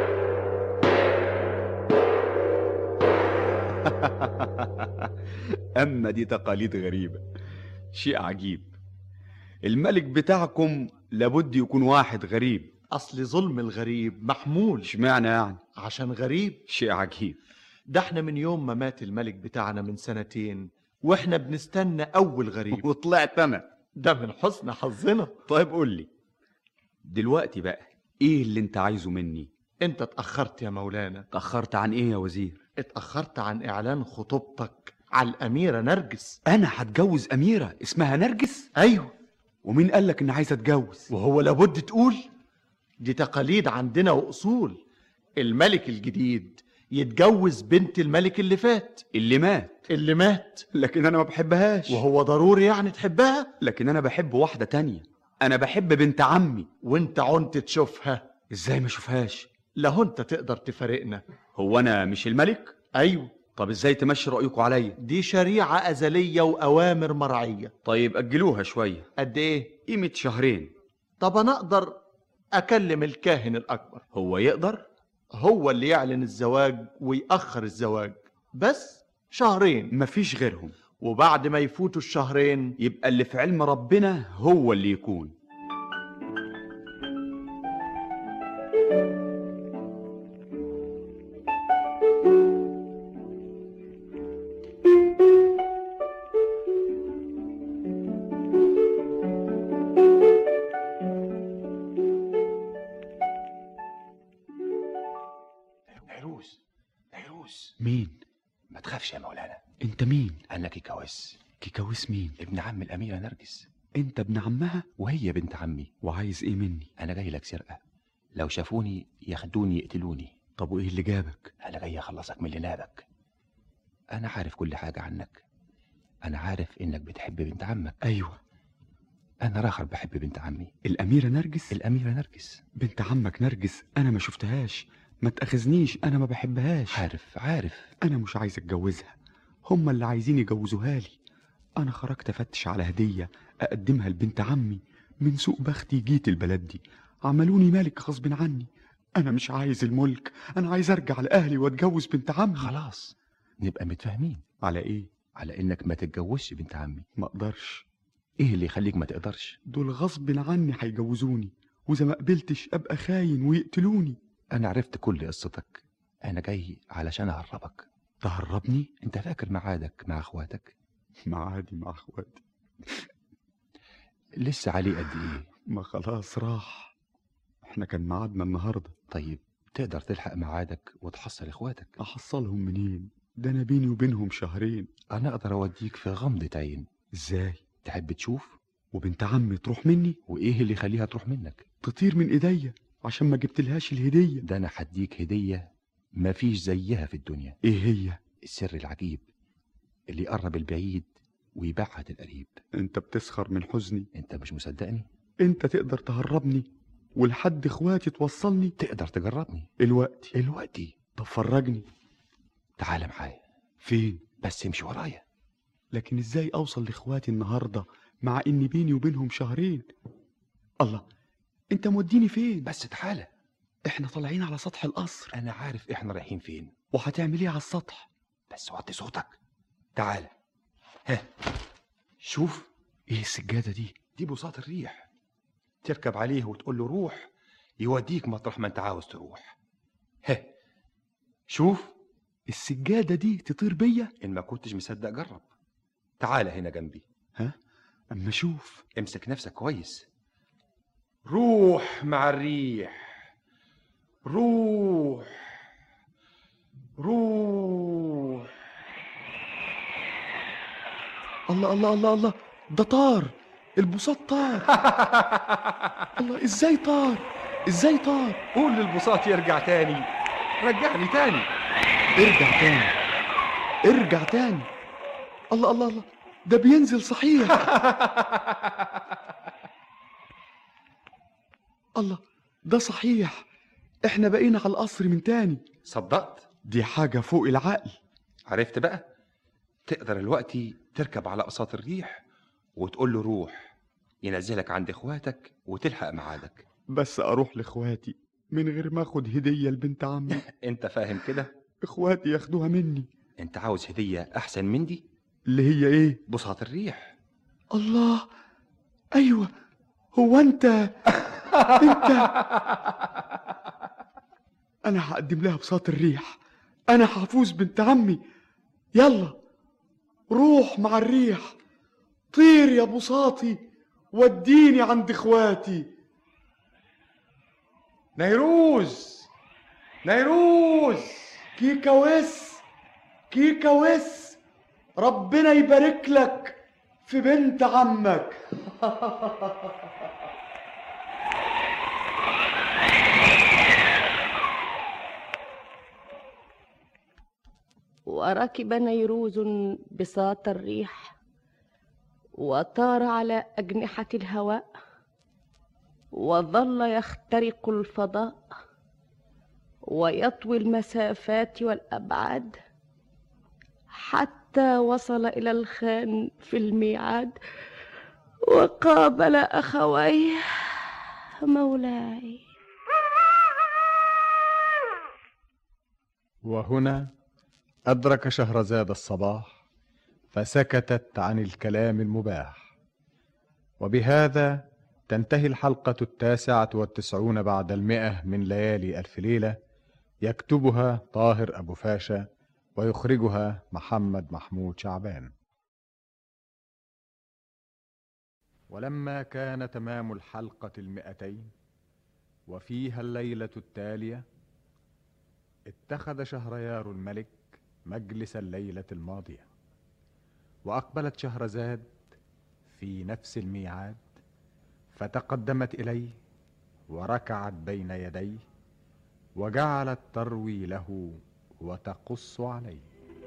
اما دي تقاليد غريبة شيء عجيب الملك بتاعكم لابد يكون واحد غريب اصل ظلم الغريب محمول اشمعنى يعني عشان غريب شيء عجيب ده احنا من يوم ما مات الملك بتاعنا من سنتين واحنا بنستنى اول غريب وطلعت انا ده من حسن حظنا طيب قول لي دلوقتي بقى ايه اللي انت عايزه مني انت اتاخرت يا مولانا اتاخرت عن ايه يا وزير اتاخرت عن اعلان خطوبتك على الاميره نرجس انا هتجوز اميره اسمها نرجس ايوه ومين قال لك ان عايز اتجوز وهو لابد تقول دي تقاليد عندنا واصول الملك الجديد يتجوز بنت الملك اللي فات اللي مات اللي مات لكن انا ما بحبهاش وهو ضروري يعني تحبها لكن انا بحب واحده تانية انا بحب بنت عمي وانت عنت تشوفها ازاي ما اشوفهاش لو انت تقدر تفارقنا هو انا مش الملك ايوه طب ازاي تمشي رايكم عليا دي شريعه ازليه واوامر مرعيه طيب اجلوها شويه قد ايه قيمه شهرين طب انا اقدر اكلم الكاهن الاكبر هو يقدر هو اللي يعلن الزواج ويأخر الزواج بس شهرين مفيش غيرهم وبعد ما يفوتوا الشهرين يبقى اللي في علم ربنا هو اللي يكون نيروز نيروز مين ما تخافش يا مولانا انت مين انا كيكاوس كيكاوس مين ابن عم الاميره نرجس انت ابن عمها وهي بنت عمي وعايز ايه مني انا جاي لك سرقه لو شافوني ياخدوني يقتلوني طب وايه اللي جابك انا جاي اخلصك من اللي نابك انا عارف كل حاجه عنك انا عارف انك بتحب بنت عمك ايوه انا راخر بحب بنت عمي الاميره نرجس الاميره نرجس بنت عمك نرجس انا ما شفتهاش ما تاخذنيش انا ما بحبهاش عارف عارف انا مش عايز اتجوزها هما اللي عايزين يجوزوها لي انا خرجت افتش على هديه اقدمها لبنت عمي من سوء بختي جيت البلد دي عملوني مالك غصب عني انا مش عايز الملك انا عايز ارجع لاهلي واتجوز بنت عمي خلاص نبقى متفاهمين على ايه على انك ما تتجوزش بنت عمي ما اقدرش ايه اللي يخليك ما تقدرش دول غصب عني هيجوزوني واذا ما قبلتش ابقى خاين ويقتلوني انا عرفت كل قصتك انا جاي علشان اهربك تهربني انت فاكر ميعادك مع اخواتك معادي مع اخواتي لسه عليه قد ايه ما خلاص راح احنا كان ميعادنا النهارده طيب تقدر تلحق ميعادك وتحصل اخواتك احصلهم منين ده انا بيني وبينهم شهرين انا اقدر اوديك في غمضة عين ازاي تحب تشوف وبنت عمي تروح مني وايه اللي يخليها تروح منك تطير من ايديا عشان ما جبتلهاش الهديه ده انا هديك هديه مفيش زيها في الدنيا ايه هي السر العجيب اللي يقرب البعيد ويبعد القريب انت بتسخر من حزني انت مش مصدقني انت تقدر تهربني ولحد اخواتي توصلني تقدر تجربني الوقت الوقتي طب فرجني تعال معايا فين بس امشي ورايا لكن ازاي اوصل لاخواتي النهارده مع ان بيني وبينهم شهرين الله انت موديني فين بس تعالى احنا طالعين على سطح القصر انا عارف احنا رايحين فين وهتعمل ايه على السطح بس وطي صوتك تعالى ها شوف ايه السجاده دي دي بساط الريح تركب عليه وتقول له روح يوديك مطرح ما انت عاوز تروح ها شوف السجاده دي تطير بيا ان ما كنتش مصدق جرب تعالى هنا جنبي ها اما اشوف امسك نفسك كويس روح مع الريح روح روح الله الله الله الله ده طار البساط طار الله ازاي طار ازاي طار قول للبساط يرجع تاني رجعني تاني ارجع تاني ارجع تاني الله الله الله ده بينزل صحيح الله ده صحيح احنا بقينا على القصر من تاني صدقت دي حاجة فوق العقل عرفت بقى تقدر دلوقتي تركب على قصات الريح وتقول له روح ينزلك عند اخواتك وتلحق ميعادك بس اروح لاخواتي من غير ما اخد هدية لبنت عمي انت فاهم كده اخواتي ياخدوها مني انت عاوز هدية احسن من دي اللي هي ايه بساط الريح الله ايوه هو انت انت انا هقدم لها بساط الريح أنا هفوز بنت عمي يلا روح مع الريح طير يا بساطي وديني عند اخواتي نيروز نيروز كيكا وس كيكا وس ربنا يبارك لك في بنت عمك وركب نيروز بساط الريح وطار على أجنحة الهواء وظل يخترق الفضاء ويطوي المسافات والأبعاد حتى وصل إلى الخان في الميعاد وقابل أخويه مولاي وهنا أدرك شهرزاد الصباح فسكتت عن الكلام المباح وبهذا تنتهي الحلقة التاسعة والتسعون بعد المئة من ليالي ألف ليلة يكتبها طاهر أبو فاشا ويخرجها محمد محمود شعبان ولما كان تمام الحلقة المئتين وفيها الليلة التالية اتخذ شهريار الملك مجلس الليلة الماضية وأقبلت شهرزاد في نفس الميعاد فتقدمت إليه وركعت بين يديه وجعلت تروي له وتقص عليه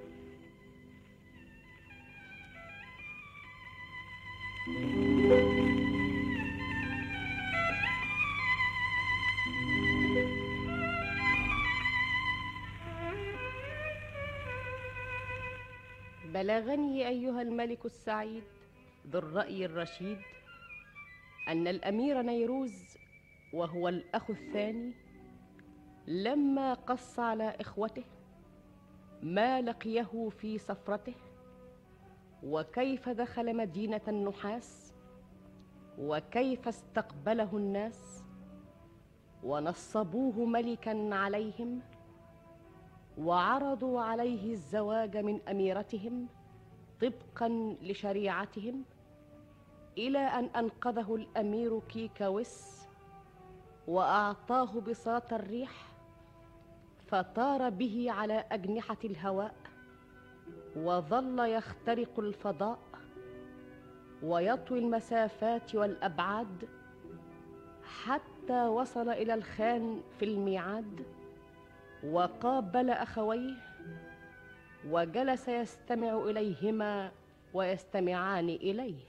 بلغني أيها الملك السعيد ذو الرأي الرشيد أن الأمير نيروز وهو الأخ الثاني لما قص على إخوته ما لقيه في سفرته وكيف دخل مدينة النحاس وكيف استقبله الناس ونصبوه ملكا عليهم وعرضوا عليه الزواج من اميرتهم طبقا لشريعتهم الى ان انقذه الامير كيكاوس واعطاه بساط الريح فطار به على اجنحه الهواء وظل يخترق الفضاء ويطوي المسافات والابعاد حتى وصل الى الخان في الميعاد وقابل اخويه وجلس يستمع اليهما ويستمعان اليه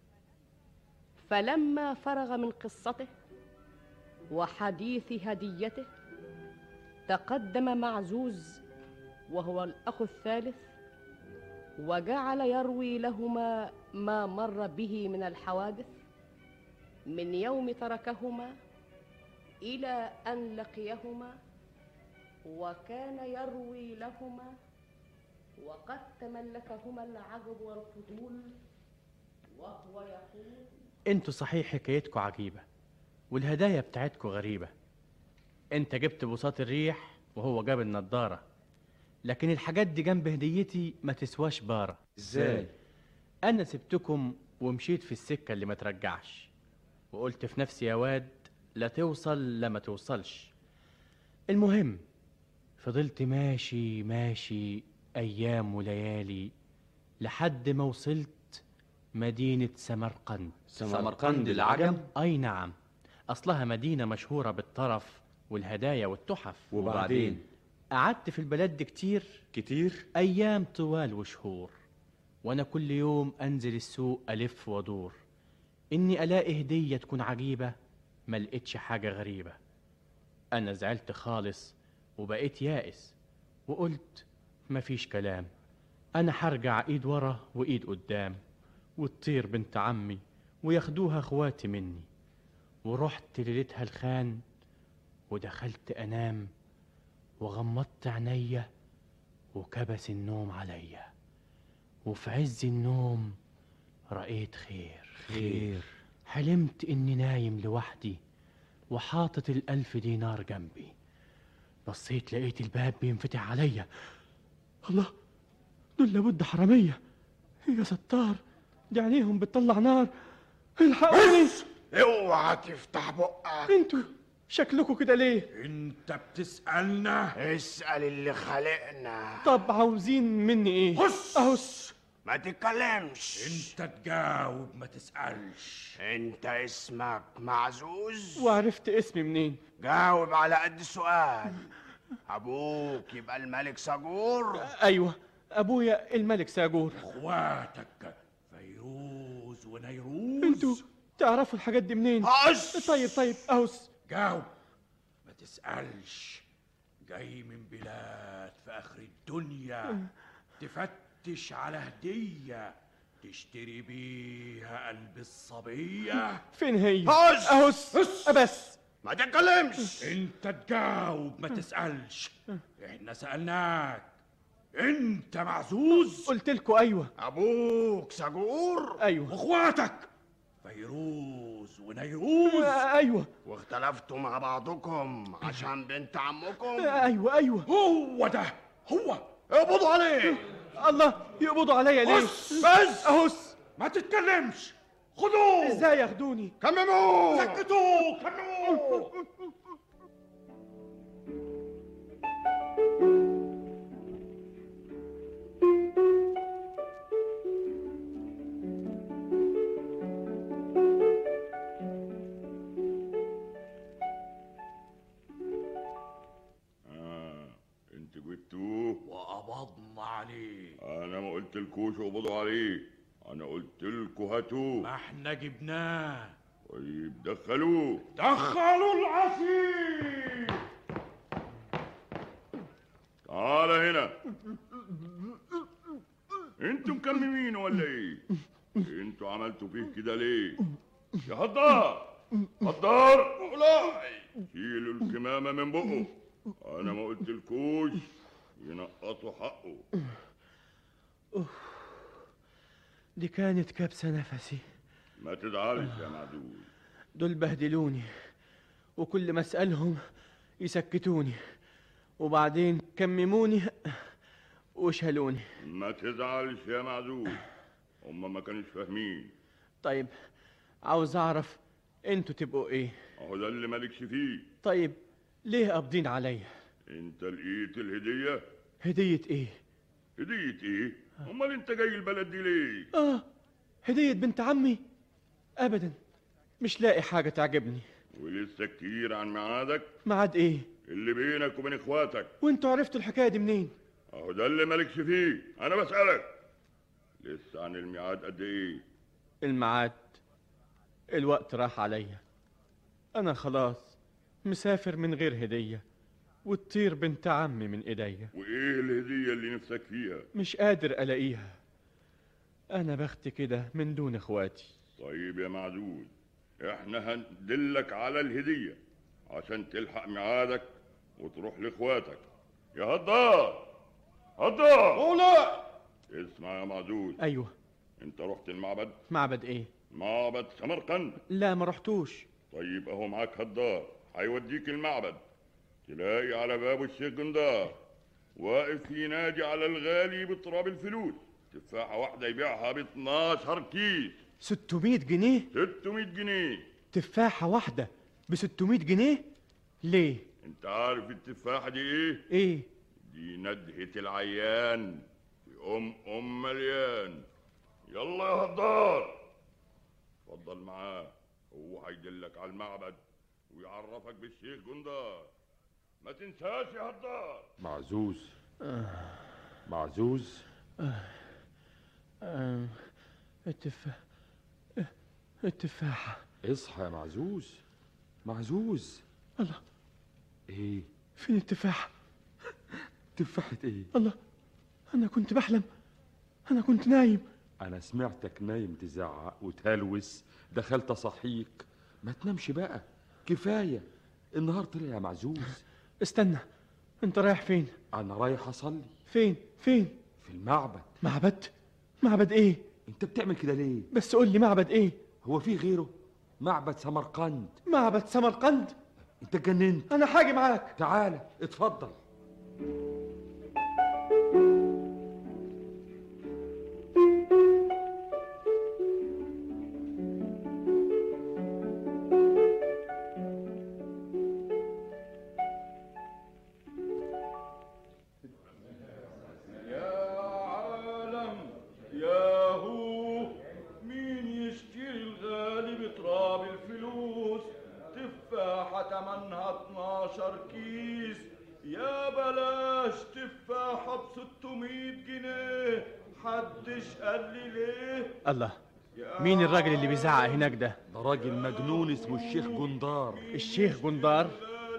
فلما فرغ من قصته وحديث هديته تقدم معزوز وهو الاخ الثالث وجعل يروي لهما ما مر به من الحوادث من يوم تركهما الى ان لقيهما وكان يروي لهما وقد تملكهما العجب والفضول وهو يقول انتوا صحيح حكايتكوا عجيبة والهدايا بتاعتكوا غريبة انت جبت بساط الريح وهو جاب النضارة لكن الحاجات دي جنب هديتي ما تسواش بارة ازاي؟ انا سبتكم ومشيت في السكة اللي ما ترجعش وقلت في نفسي يا واد لا توصل لا ما توصلش المهم فضلت ماشي ماشي ايام وليالي لحد ما وصلت مدينة سمرقند سمرقند العجم؟ اي نعم اصلها مدينة مشهورة بالطرف والهدايا والتحف وبعدين؟ قعدت في البلد دي كتير كتير ايام طوال وشهور وانا كل يوم انزل السوق الف وادور اني الاقي هديه تكون عجيبه ما لقيتش حاجه غريبه انا زعلت خالص وبقيت يائس وقلت مفيش كلام انا هرجع ايد ورا وايد قدام وتطير بنت عمي وياخدوها اخواتي مني ورحت ليلتها الخان ودخلت انام وغمضت عينيا وكبس النوم عليا وفي عز النوم رأيت خير خير. حلمت إني نايم لوحدي وحاطط الألف دينار جنبي بصيت لقيت الباب بينفتح عليا الله دول لابد حرامية يا ستار دي عينيهم بتطلع نار الحقوني اوعى تفتح بقك انتوا شكلكوا كده ليه انت بتسألنا اسأل اللي خلقنا طب عاوزين مني ايه هس اهس ما تتكلمش انت تجاوب ما تسألش انت اسمك معزوز وعرفت اسمي منين جاوب على قد السؤال ابوك يبقى الملك ساجور ايوه ابويا الملك ساجور اخواتك فيروز ونيروز انتوا تعرفوا الحاجات دي منين هس طيب طيب اهس جاوب ما تسألش جاي من بلاد في آخر الدنيا تفتش على هدية تشتري بيها قلب الصبية فين هي هس اهس بس ما تتكلمش انت تجاوب ما تسألش احنا سألناك انت معزوز قلت لكم ايوه ابوك ساجور ايوه واخواتك فيروز ونيروز ايوه واختلفتوا مع بعضكم عشان بنت عمكم ايوه ايوه هو ده هو اقبضوا عليه الله يقبضوا عليا ليه بس بس اهس ما تتكلمش خدوه ازاي ياخدوني كمموه سكتوه كمموه آه. انت جبتوه وقبضنا عليه انا ما قلتلكوش اقبضوا عليه انا قلتلكوا هاتوه ما احنا جبناه طيب دخلوه دخلوا العسير تعال هنا انتوا مكممين ولا ايه انتوا عملتوا فيه كده ليه يا هدار هدار مولاي شيلوا الكمامة من بقه انا ما قلتلكوش ينقطوا حقه دي كانت كبسة نفسي ما تزعلش يا معدول دول بهدلوني وكل ما اسألهم يسكتوني وبعدين كمموني وشالوني ما تزعلش يا معدول هما ما كانوش فاهمين طيب عاوز اعرف انتوا تبقوا ايه اهو ده اللي مالكش فيه طيب ليه قابضين عليا انت لقيت الهدية هدية ايه هدية ايه امال انت جاي البلد دي ليه اه هدية بنت عمي ابدا مش لاقي حاجة تعجبني ولسه كتير عن ميعادك ميعاد ايه اللي بينك وبين اخواتك وانتوا عرفتوا الحكاية دي منين اهو ده اللي مالكش فيه انا بسألك لسه عن الميعاد قد ايه الميعاد الوقت راح عليا انا خلاص مسافر من غير هدية وتطير بنت عمي من ايديا وايه الهدية اللي نفسك فيها مش قادر الاقيها انا بخت كده من دون اخواتي طيب يا معدود احنا هندلك على الهدية عشان تلحق ميعادك وتروح لاخواتك يا هدار هدار مولاي اسمع يا معدود ايوه انت رحت المعبد معبد ايه معبد سمرقند لا ما رحتوش طيب اهو معاك هدار هيوديك المعبد تلاقي على بابه الشيخ جندار واقف ينادي على الغالي بتراب الفلوس تفاحة واحدة يبيعها ب 12 كيس 600 جنيه 600 جنيه تفاحة واحدة ب 600 جنيه ليه انت عارف التفاحة دي ايه؟ ايه دي ندهة العيان في ام ام مليان يلا يا هدار اتفضل معاه هو هيدلك على المعبد ويعرفك بالشيخ جندار ما تنساش يا هدار معزوز معزوز آه. التفاح التفاحة اصحى يا معزوز معزوز الله ايه فين التفاحة تفاحة ايه الله أنا كنت بحلم أنا كنت نايم انا سمعتك نايم تزعق وتهلوس دخلت اصحيك ما تنامش بقى كفايه النهار طلع يا معزوز استنى أنت رايح فين انا رايح اصلي فين فين في المعبد معبد معبد إيه انت بتعمل كده ليه بس قول لي معبد إيه هو في غيره معبد سمرقند معبد سمرقند انت اتجننت انا حاجي معاك تعالى اتفضل يا عالم يا هو مين يشتري الغالي بتراب الفلوس تفاحة تمنها 12 كيس يا بلاش تفاحة ب 600 جنيه حدش قال لي ليه الله مين الراجل اللي بيزعق هناك ده ده راجل مجنون اسمه الشيخ جندار الشيخ جندار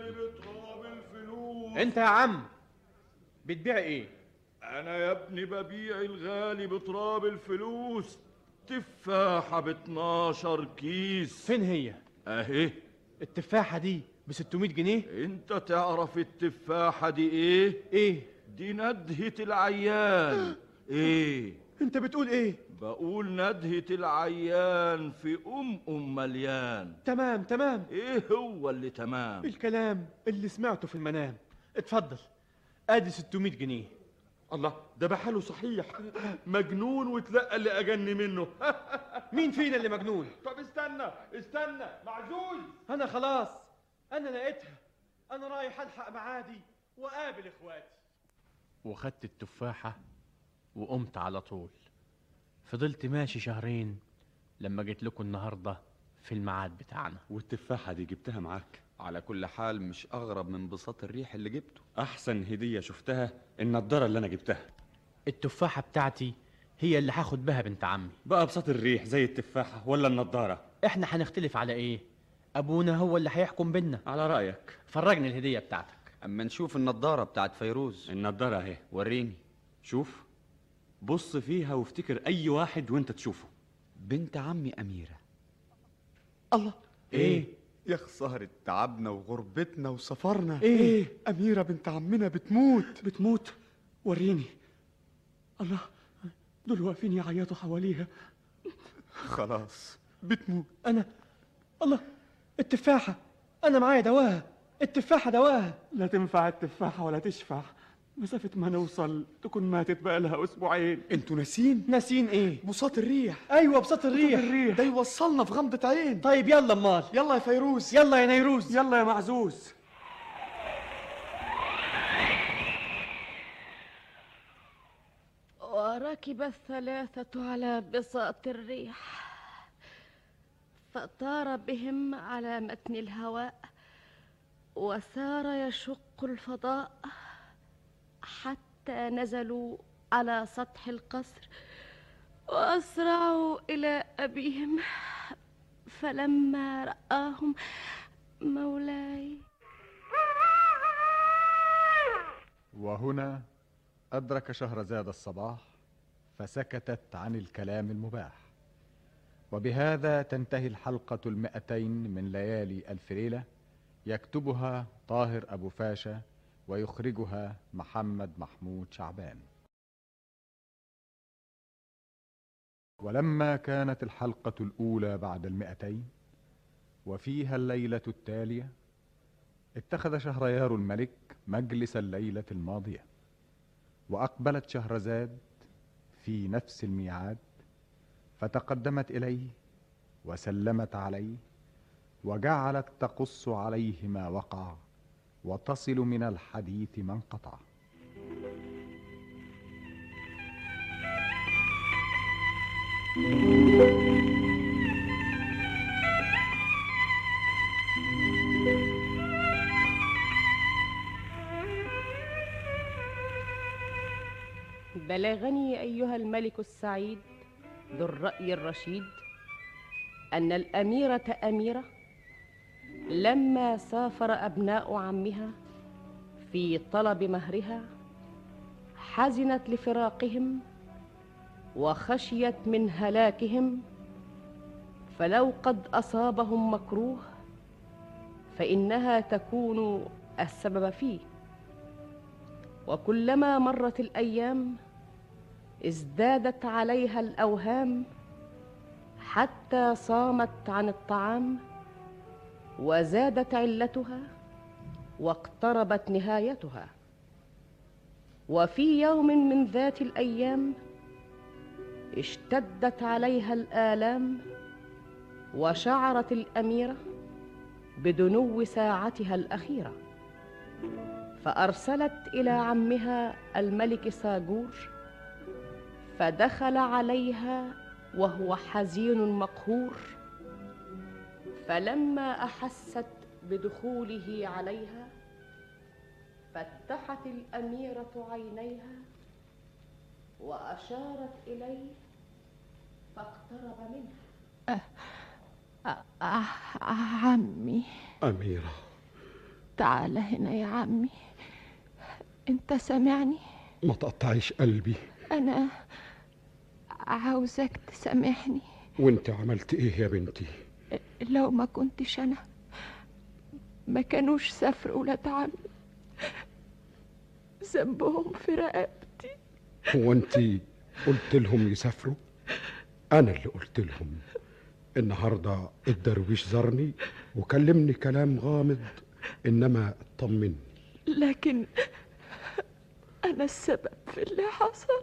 انت يا عم بتبيع ايه انا يا ابني ببيع الغالي بتراب الفلوس تفاحة ب 12 كيس فين هي اهي التفاحة دي ب 600 جنيه انت تعرف التفاحة دي ايه ايه دي ندهة العيان ايه انت بتقول ايه بقول ندهة العيان في ام ام مليان تمام تمام ايه هو اللي تمام الكلام اللي سمعته في المنام اتفضل ادي 600 جنيه الله ده بحاله صحيح مجنون وتلقى اللي اجن منه مين فينا اللي مجنون طب استنى استنى معزوز انا خلاص انا لقيتها انا رايح الحق معادي واقابل اخواتي وخدت التفاحة وقمت على طول فضلت ماشي شهرين لما جيت لكم النهاردة في الميعاد بتاعنا والتفاحة دي جبتها معاك على كل حال مش أغرب من بساط الريح اللي جبته أحسن هدية شفتها النضارة اللي أنا جبتها التفاحة بتاعتي هي اللي هاخد بها بنت عمي بقى بساط الريح زي التفاحة ولا النضارة احنا هنختلف على ايه ابونا هو اللي هيحكم بينا على رأيك فرجني الهدية بتاعتك أما نشوف النضارة بتاعت فيروز النضارة أهي وريني شوف بص فيها وافتكر أي واحد وأنت تشوفه بنت عمي أميرة الله إيه؟ يا خسارة تعبنا وغربتنا وسفرنا إيه؟ أميرة بنت عمنا بتموت بتموت وريني الله دول واقفين يعيطوا حواليها خلاص بتموت انا الله التفاحة انا معايا دواها التفاحة دواها لا تنفع التفاحة ولا تشفع مسافة ما نوصل تكون ماتت بقى لها أسبوعين انتوا ناسين ناسين ايه بساط الريح ايوه بساط الريح الريح ده يوصلنا في غمضة عين طيب يلا امال يلا يا فيروز يلا يا نيروز يلا يا معزوز وركب الثلاثة على بساط الريح فطار بهم على متن الهواء وسار يشق الفضاء حتى نزلوا على سطح القصر وأسرعوا إلى أبيهم فلما رآهم مولاي وهنا أدرك شهرزاد الصباح فسكتت عن الكلام المباح وبهذا تنتهي الحلقة المئتين من ليالي ألف ليلة يكتبها طاهر أبو فاشا ويخرجها محمد محمود شعبان ولما كانت الحلقة الأولى بعد المئتين وفيها الليلة التالية اتخذ شهريار الملك مجلس الليلة الماضية وأقبلت شهرزاد في نفس الميعاد فتقدمت إليه وسلمت عليه وجعلت تقص عليه ما وقع وتصل من الحديث ما انقطع بلغني أيها الملك السعيد ذو الرأي الرشيد أن الأميرة أميرة لما سافر أبناء عمها في طلب مهرها حزنت لفراقهم وخشيت من هلاكهم فلو قد أصابهم مكروه فإنها تكون السبب فيه وكلما مرت الأيام ازدادت عليها الأوهام حتى صامت عن الطعام وزادت علتها واقتربت نهايتها وفي يوم من ذات الايام اشتدت عليها الالام وشعرت الاميره بدنو ساعتها الاخيره فارسلت الى عمها الملك ساجور فدخل عليها وهو حزين مقهور فلما احست بدخوله عليها فتحت الاميره عينيها واشارت اليه فاقترب منها أ- أ- عمي أميرة تعال هنا يا عمي انت سامعني ما تقطعيش قلبي انا عاوزك تسامحني وانت عملت ايه يا بنتي لو ما كنتش انا ما كانوش سافروا ولاد عمي ذنبهم في رقبتي هو انت قلت لهم يسافروا انا اللي قلت لهم النهارده الدرويش زارني وكلمني كلام غامض انما اطمني لكن انا السبب في اللي حصل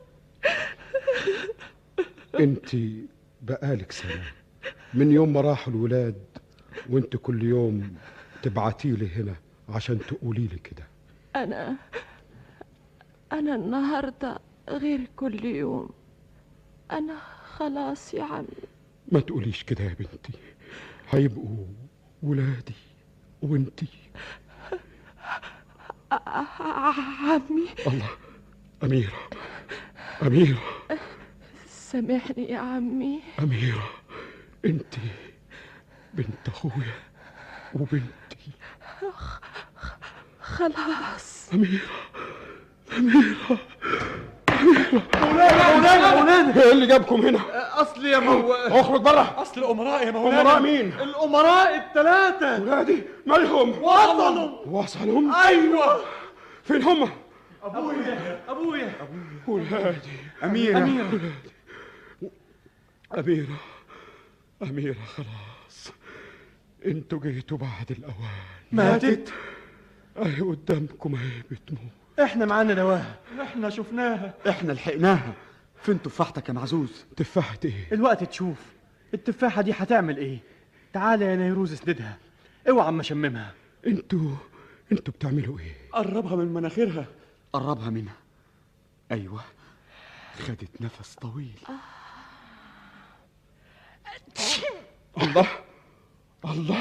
انت بقالك سنه من يوم ما راحوا الولاد وانت كل يوم تبعتي لي هنا عشان تقولي لي كده انا انا النهارده غير كل يوم انا خلاص يا عمي ما تقوليش كده يا بنتي هيبقوا ولادي وانتي عمي الله أميرة أميرة سامحني يا عمي أميرة انت بنت أخويا وبنتي خلاص أميرة أميرة مولانا مولانا ايه اللي جابكم هنا؟ اصل يا مو اخرج بره اصل الامراء يا مولانا أمراء مين؟ الامراء الثلاثه ولادي مالهم؟ وصلوا وصلوا؟ ايوه فين هم؟ ابويا ابويا ولادي أميرة. أميرة أميرة أميرة خلاص انتوا جيتوا بعد الأوان ماتت؟ أهي قدامكم أهي بتموت احنا معانا نواها احنا شفناها احنا لحقناها فين تفاحتك يا معزوز تفاحة ايه الوقت تشوف التفاحه دي هتعمل ايه تعالى يا نيروز اسندها اوعى اما اشممها انتوا انتوا بتعملوا ايه قربها من مناخيرها قربها منها ايوه خدت نفس طويل الله الله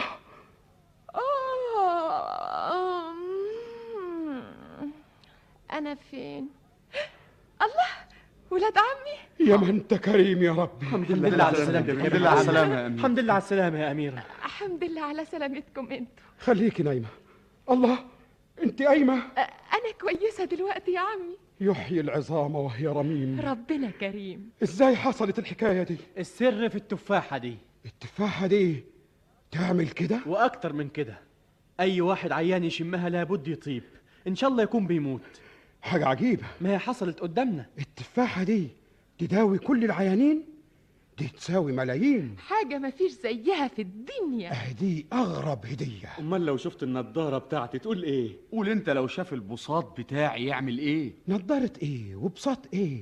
آه، أم، انا فين الله ولاد عمي يا ما انت كريم يا ربي الحمد لله على السلامة الحمد لله على السلامة يا أمير. الحمد لله على السلامة يا أميرة الحمد لله على سلامتكم انتوا خليكي نايمة الله انت قايمة أ- انا كويسه دلوقتي يا عمي يحيي العظام وهي رميم ربنا كريم ازاي حصلت الحكاية دي السر في التفاحة دي التفاحة دي تعمل كده وأكتر من كده أي واحد عيان يشمها لابد يطيب إن شاء الله يكون بيموت حاجة عجيبة ما هي حصلت قدامنا التفاحة دي تداوي كل العيانين دي تساوي ملايين حاجه ما فيش زيها في الدنيا اه دي أغرب هدية امال لو شفت النضاره بتاعتي تقول ايه قول انت لو شاف البساط بتاعي يعمل ايه نضارة ايه وبساط ايه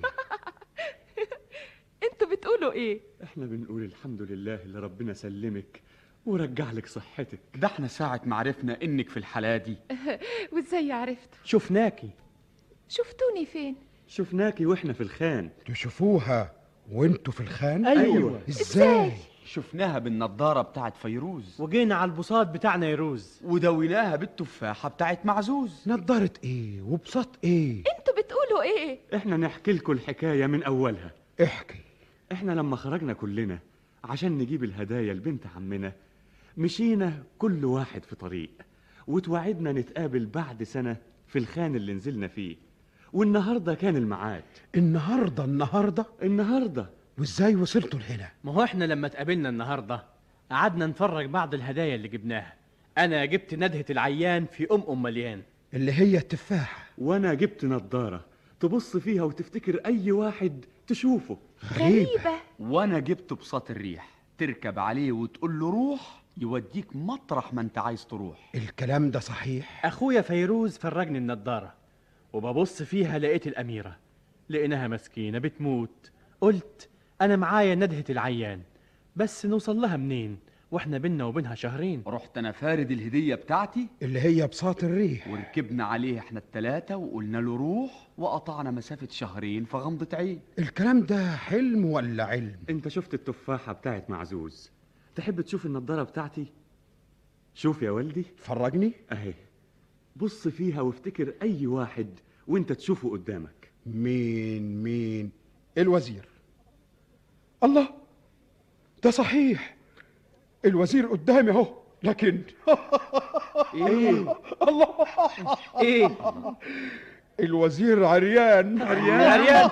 انتوا بتقولوا ايه احنا بنقول الحمد لله اللي ربنا سلمك ورجع لك صحتك ده احنا ساعة ما عرفنا انك في الحالة دي وازاي عرفتوا شفناكي شفتوني فين شفناكي واحنا في الخان تشوفوها وانتوا في الخان أيوة. ازاي شفناها بالنضارة بتاعت فيروز وجينا على البساط بتاعنا يروز ودويناها بالتفاحة بتاعت معزوز نضارة ايه وبساط ايه انتوا بتقولوا ايه احنا نحكي لكم الحكاية من اولها احكي احنا لما خرجنا كلنا عشان نجيب الهدايا لبنت عمنا مشينا كل واحد في طريق وتوعدنا نتقابل بعد سنة في الخان اللي نزلنا فيه والنهاردة كان الميعاد النهاردة النهاردة النهاردة وازاي وصلتوا لهنا ما هو احنا لما اتقابلنا النهاردة قعدنا نفرج بعض الهدايا اللي جبناها أنا جبت ندهة العيان في أم أم مليان اللي هي التفاحة وانا جبت نضارة تبص فيها وتفتكر اي واحد تشوفه غريبه وانا جبت بساط الريح تركب عليه وتقول له روح يوديك مطرح ما انت عايز تروح الكلام ده صحيح اخويا فيروز فرجني النضاره وببص فيها لقيت الاميره لقيناها مسكينه بتموت قلت انا معايا ندهه العيان بس نوصل لها منين واحنا بينا وبينها شهرين رحت انا فارد الهديه بتاعتي اللي هي بساط الريح وركبنا عليه احنا التلاتة وقلنا له روح وقطعنا مسافة شهرين في غمضة عين الكلام ده حلم ولا علم انت شفت التفاحة بتاعت معزوز تحب تشوف النضارة بتاعتي شوف يا والدي فرجني اهي بص فيها وافتكر اي واحد وانت تشوفه قدامك مين مين الوزير الله ده صحيح الوزير قدامي اهو لكن ايه الله ايه الوزير عريان عريان؟ عريان؟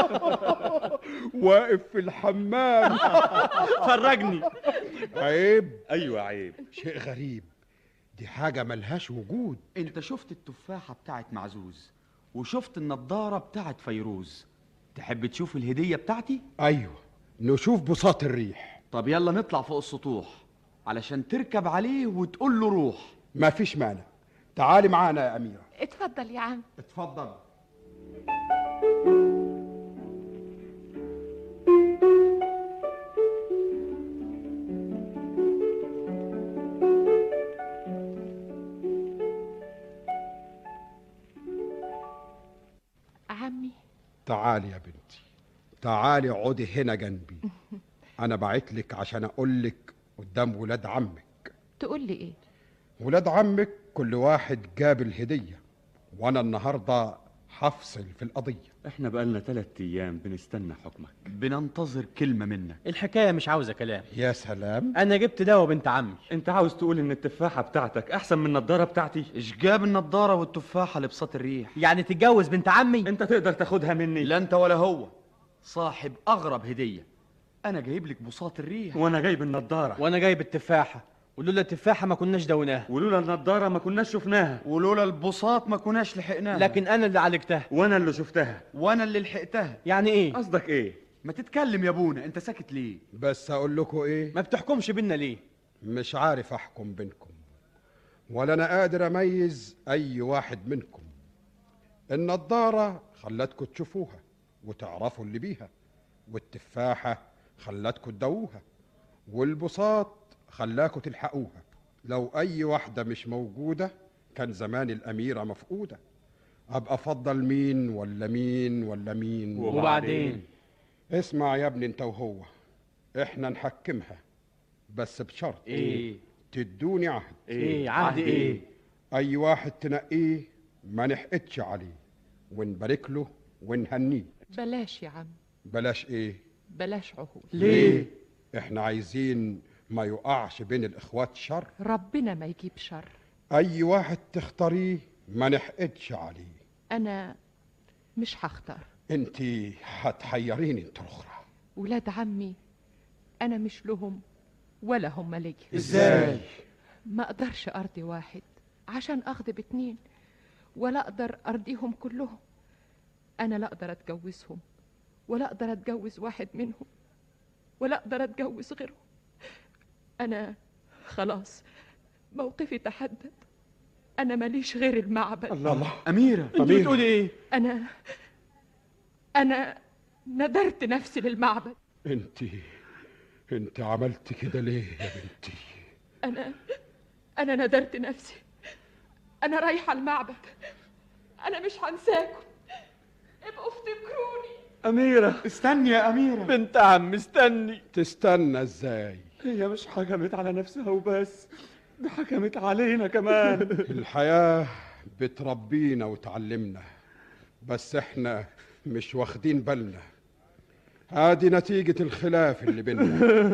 واقف في الحمام فرجني عيب ايوه عيب شيء غريب دي حاجة ملهاش وجود انت شفت التفاحة بتاعت معزوز وشفت النضارة بتاعت فيروز تحب تشوف الهدية بتاعتي؟ ايوه نشوف بساط الريح طب يلا نطلع فوق السطوح علشان تركب عليه وتقول له روح مفيش مانع تعالي معانا يا أميرة اتفضل يا عم اتفضل عمي تعالي يا بنتي تعالي اقعدي هنا جنبي انا بعت لك عشان اقول لك قدام ولاد عمك تقول لي ايه ولاد عمك كل واحد جاب الهدية وانا النهاردة هفصل في القضية احنا بقالنا تلات ايام بنستنى حكمك بننتظر كلمة منك الحكايه مش عاوزه كلام يا سلام انا جبت دواء بنت عمي انت عاوز تقول ان التفاحة بتاعتك احسن من النضارة بتاعتي ايش جاب النضارة والتفاحة لبساط الريح يعني تتجوز بنت عمي انت تقدر تاخدها مني لا انت ولا هو صاحب اغرب هدية انا جايب لك بساط الريح وانا جايب النضارة وانا جايب التفاحه ولولا التفاحه ما كناش دوناها ولولا النضارة ما كناش شفناها ولولا البساط ما كناش لحقناها لكن انا اللي عالجتها وانا اللي شفتها وانا اللي لحقتها يعني ايه قصدك ايه ما تتكلم يا ابونا انت ساكت ليه بس اقول لكم ايه ما بتحكمش بينا ليه مش عارف احكم بينكم ولا انا قادر اميز اي واحد منكم النضارة خلتكم تشوفوها وتعرفوا اللي بيها والتفاحة خلتكم تدووها والبساط خلاكوا تلحقوها لو اي واحدة مش موجودة كان زمان الاميرة مفقودة ابقى افضل مين ولا مين ولا مين وبعدين اسمع يا ابني انت وهو احنا نحكمها بس بشرط ايه تدوني عهد ايه عهد ايه اي واحد تنقيه ما نحقدش عليه ونبارك له ونهنيه بلاش يا عم بلاش ايه بلاش عهود ليه احنا عايزين ما يقعش بين الاخوات شر ربنا ما يجيب شر اي واحد تختاريه ما نحقدش عليه انا مش هختار انت هتحيريني انت الاخرى ولاد عمي انا مش لهم ولا هم ليا ازاي ما اقدرش ارضي واحد عشان اغضب اتنين ولا اقدر ارضيهم كلهم انا لا اقدر اتجوزهم ولا اقدر اتجوز واحد منهم ولا اقدر اتجوز غيرهم انا خلاص موقفي تحدد انا ماليش غير المعبد الله اميرة انت بتقولي ايه انا انا ندرت نفسي للمعبد انت انت عملت كده ليه يا بنتي انا انا ندرت نفسي انا رايحه المعبد انا مش هنساكم ابقوا افتكروني اميرة استني يا أميرة بنت عم استني تستنى ازاي هي مش حكمت على نفسها وبس دي حكمت علينا كمان الحياة بتربينا وتعلمنا بس احنا مش واخدين بالنا هادي نتيجة الخلاف اللي بينا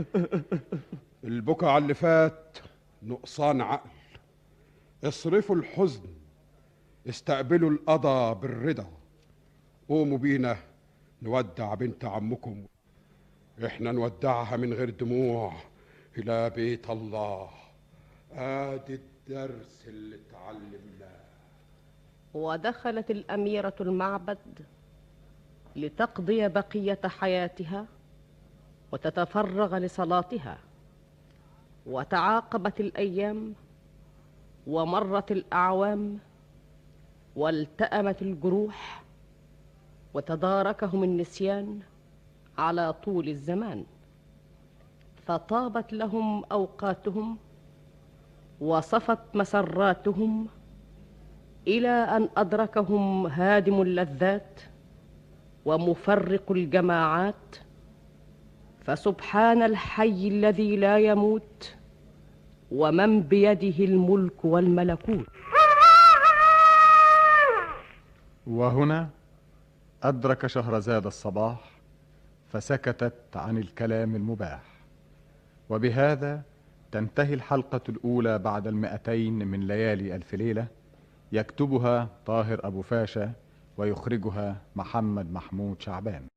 البكا على اللي فات نقصان عقل اصرفوا الحزن استقبلوا القضا بالرضا قوموا بينا نودع بنت عمكم احنا نودعها من غير دموع الى بيت الله ادي الدرس اللي اتعلمناه ودخلت الاميره المعبد لتقضي بقيه حياتها وتتفرغ لصلاتها وتعاقبت الايام ومرت الاعوام والتأمت الجروح وتداركهم النسيان على طول الزمان فطابت لهم اوقاتهم وصفت مسراتهم الى ان ادركهم هادم اللذات ومفرق الجماعات فسبحان الحي الذي لا يموت ومن بيده الملك والملكوت وهنا أدرك شهرزاد الصباح فسكتت عن الكلام المباح وبهذا تنتهي الحلقة الأولى بعد المئتين من ليالي ألف ليلة يكتبها طاهر أبو فاشا ويخرجها محمد محمود شعبان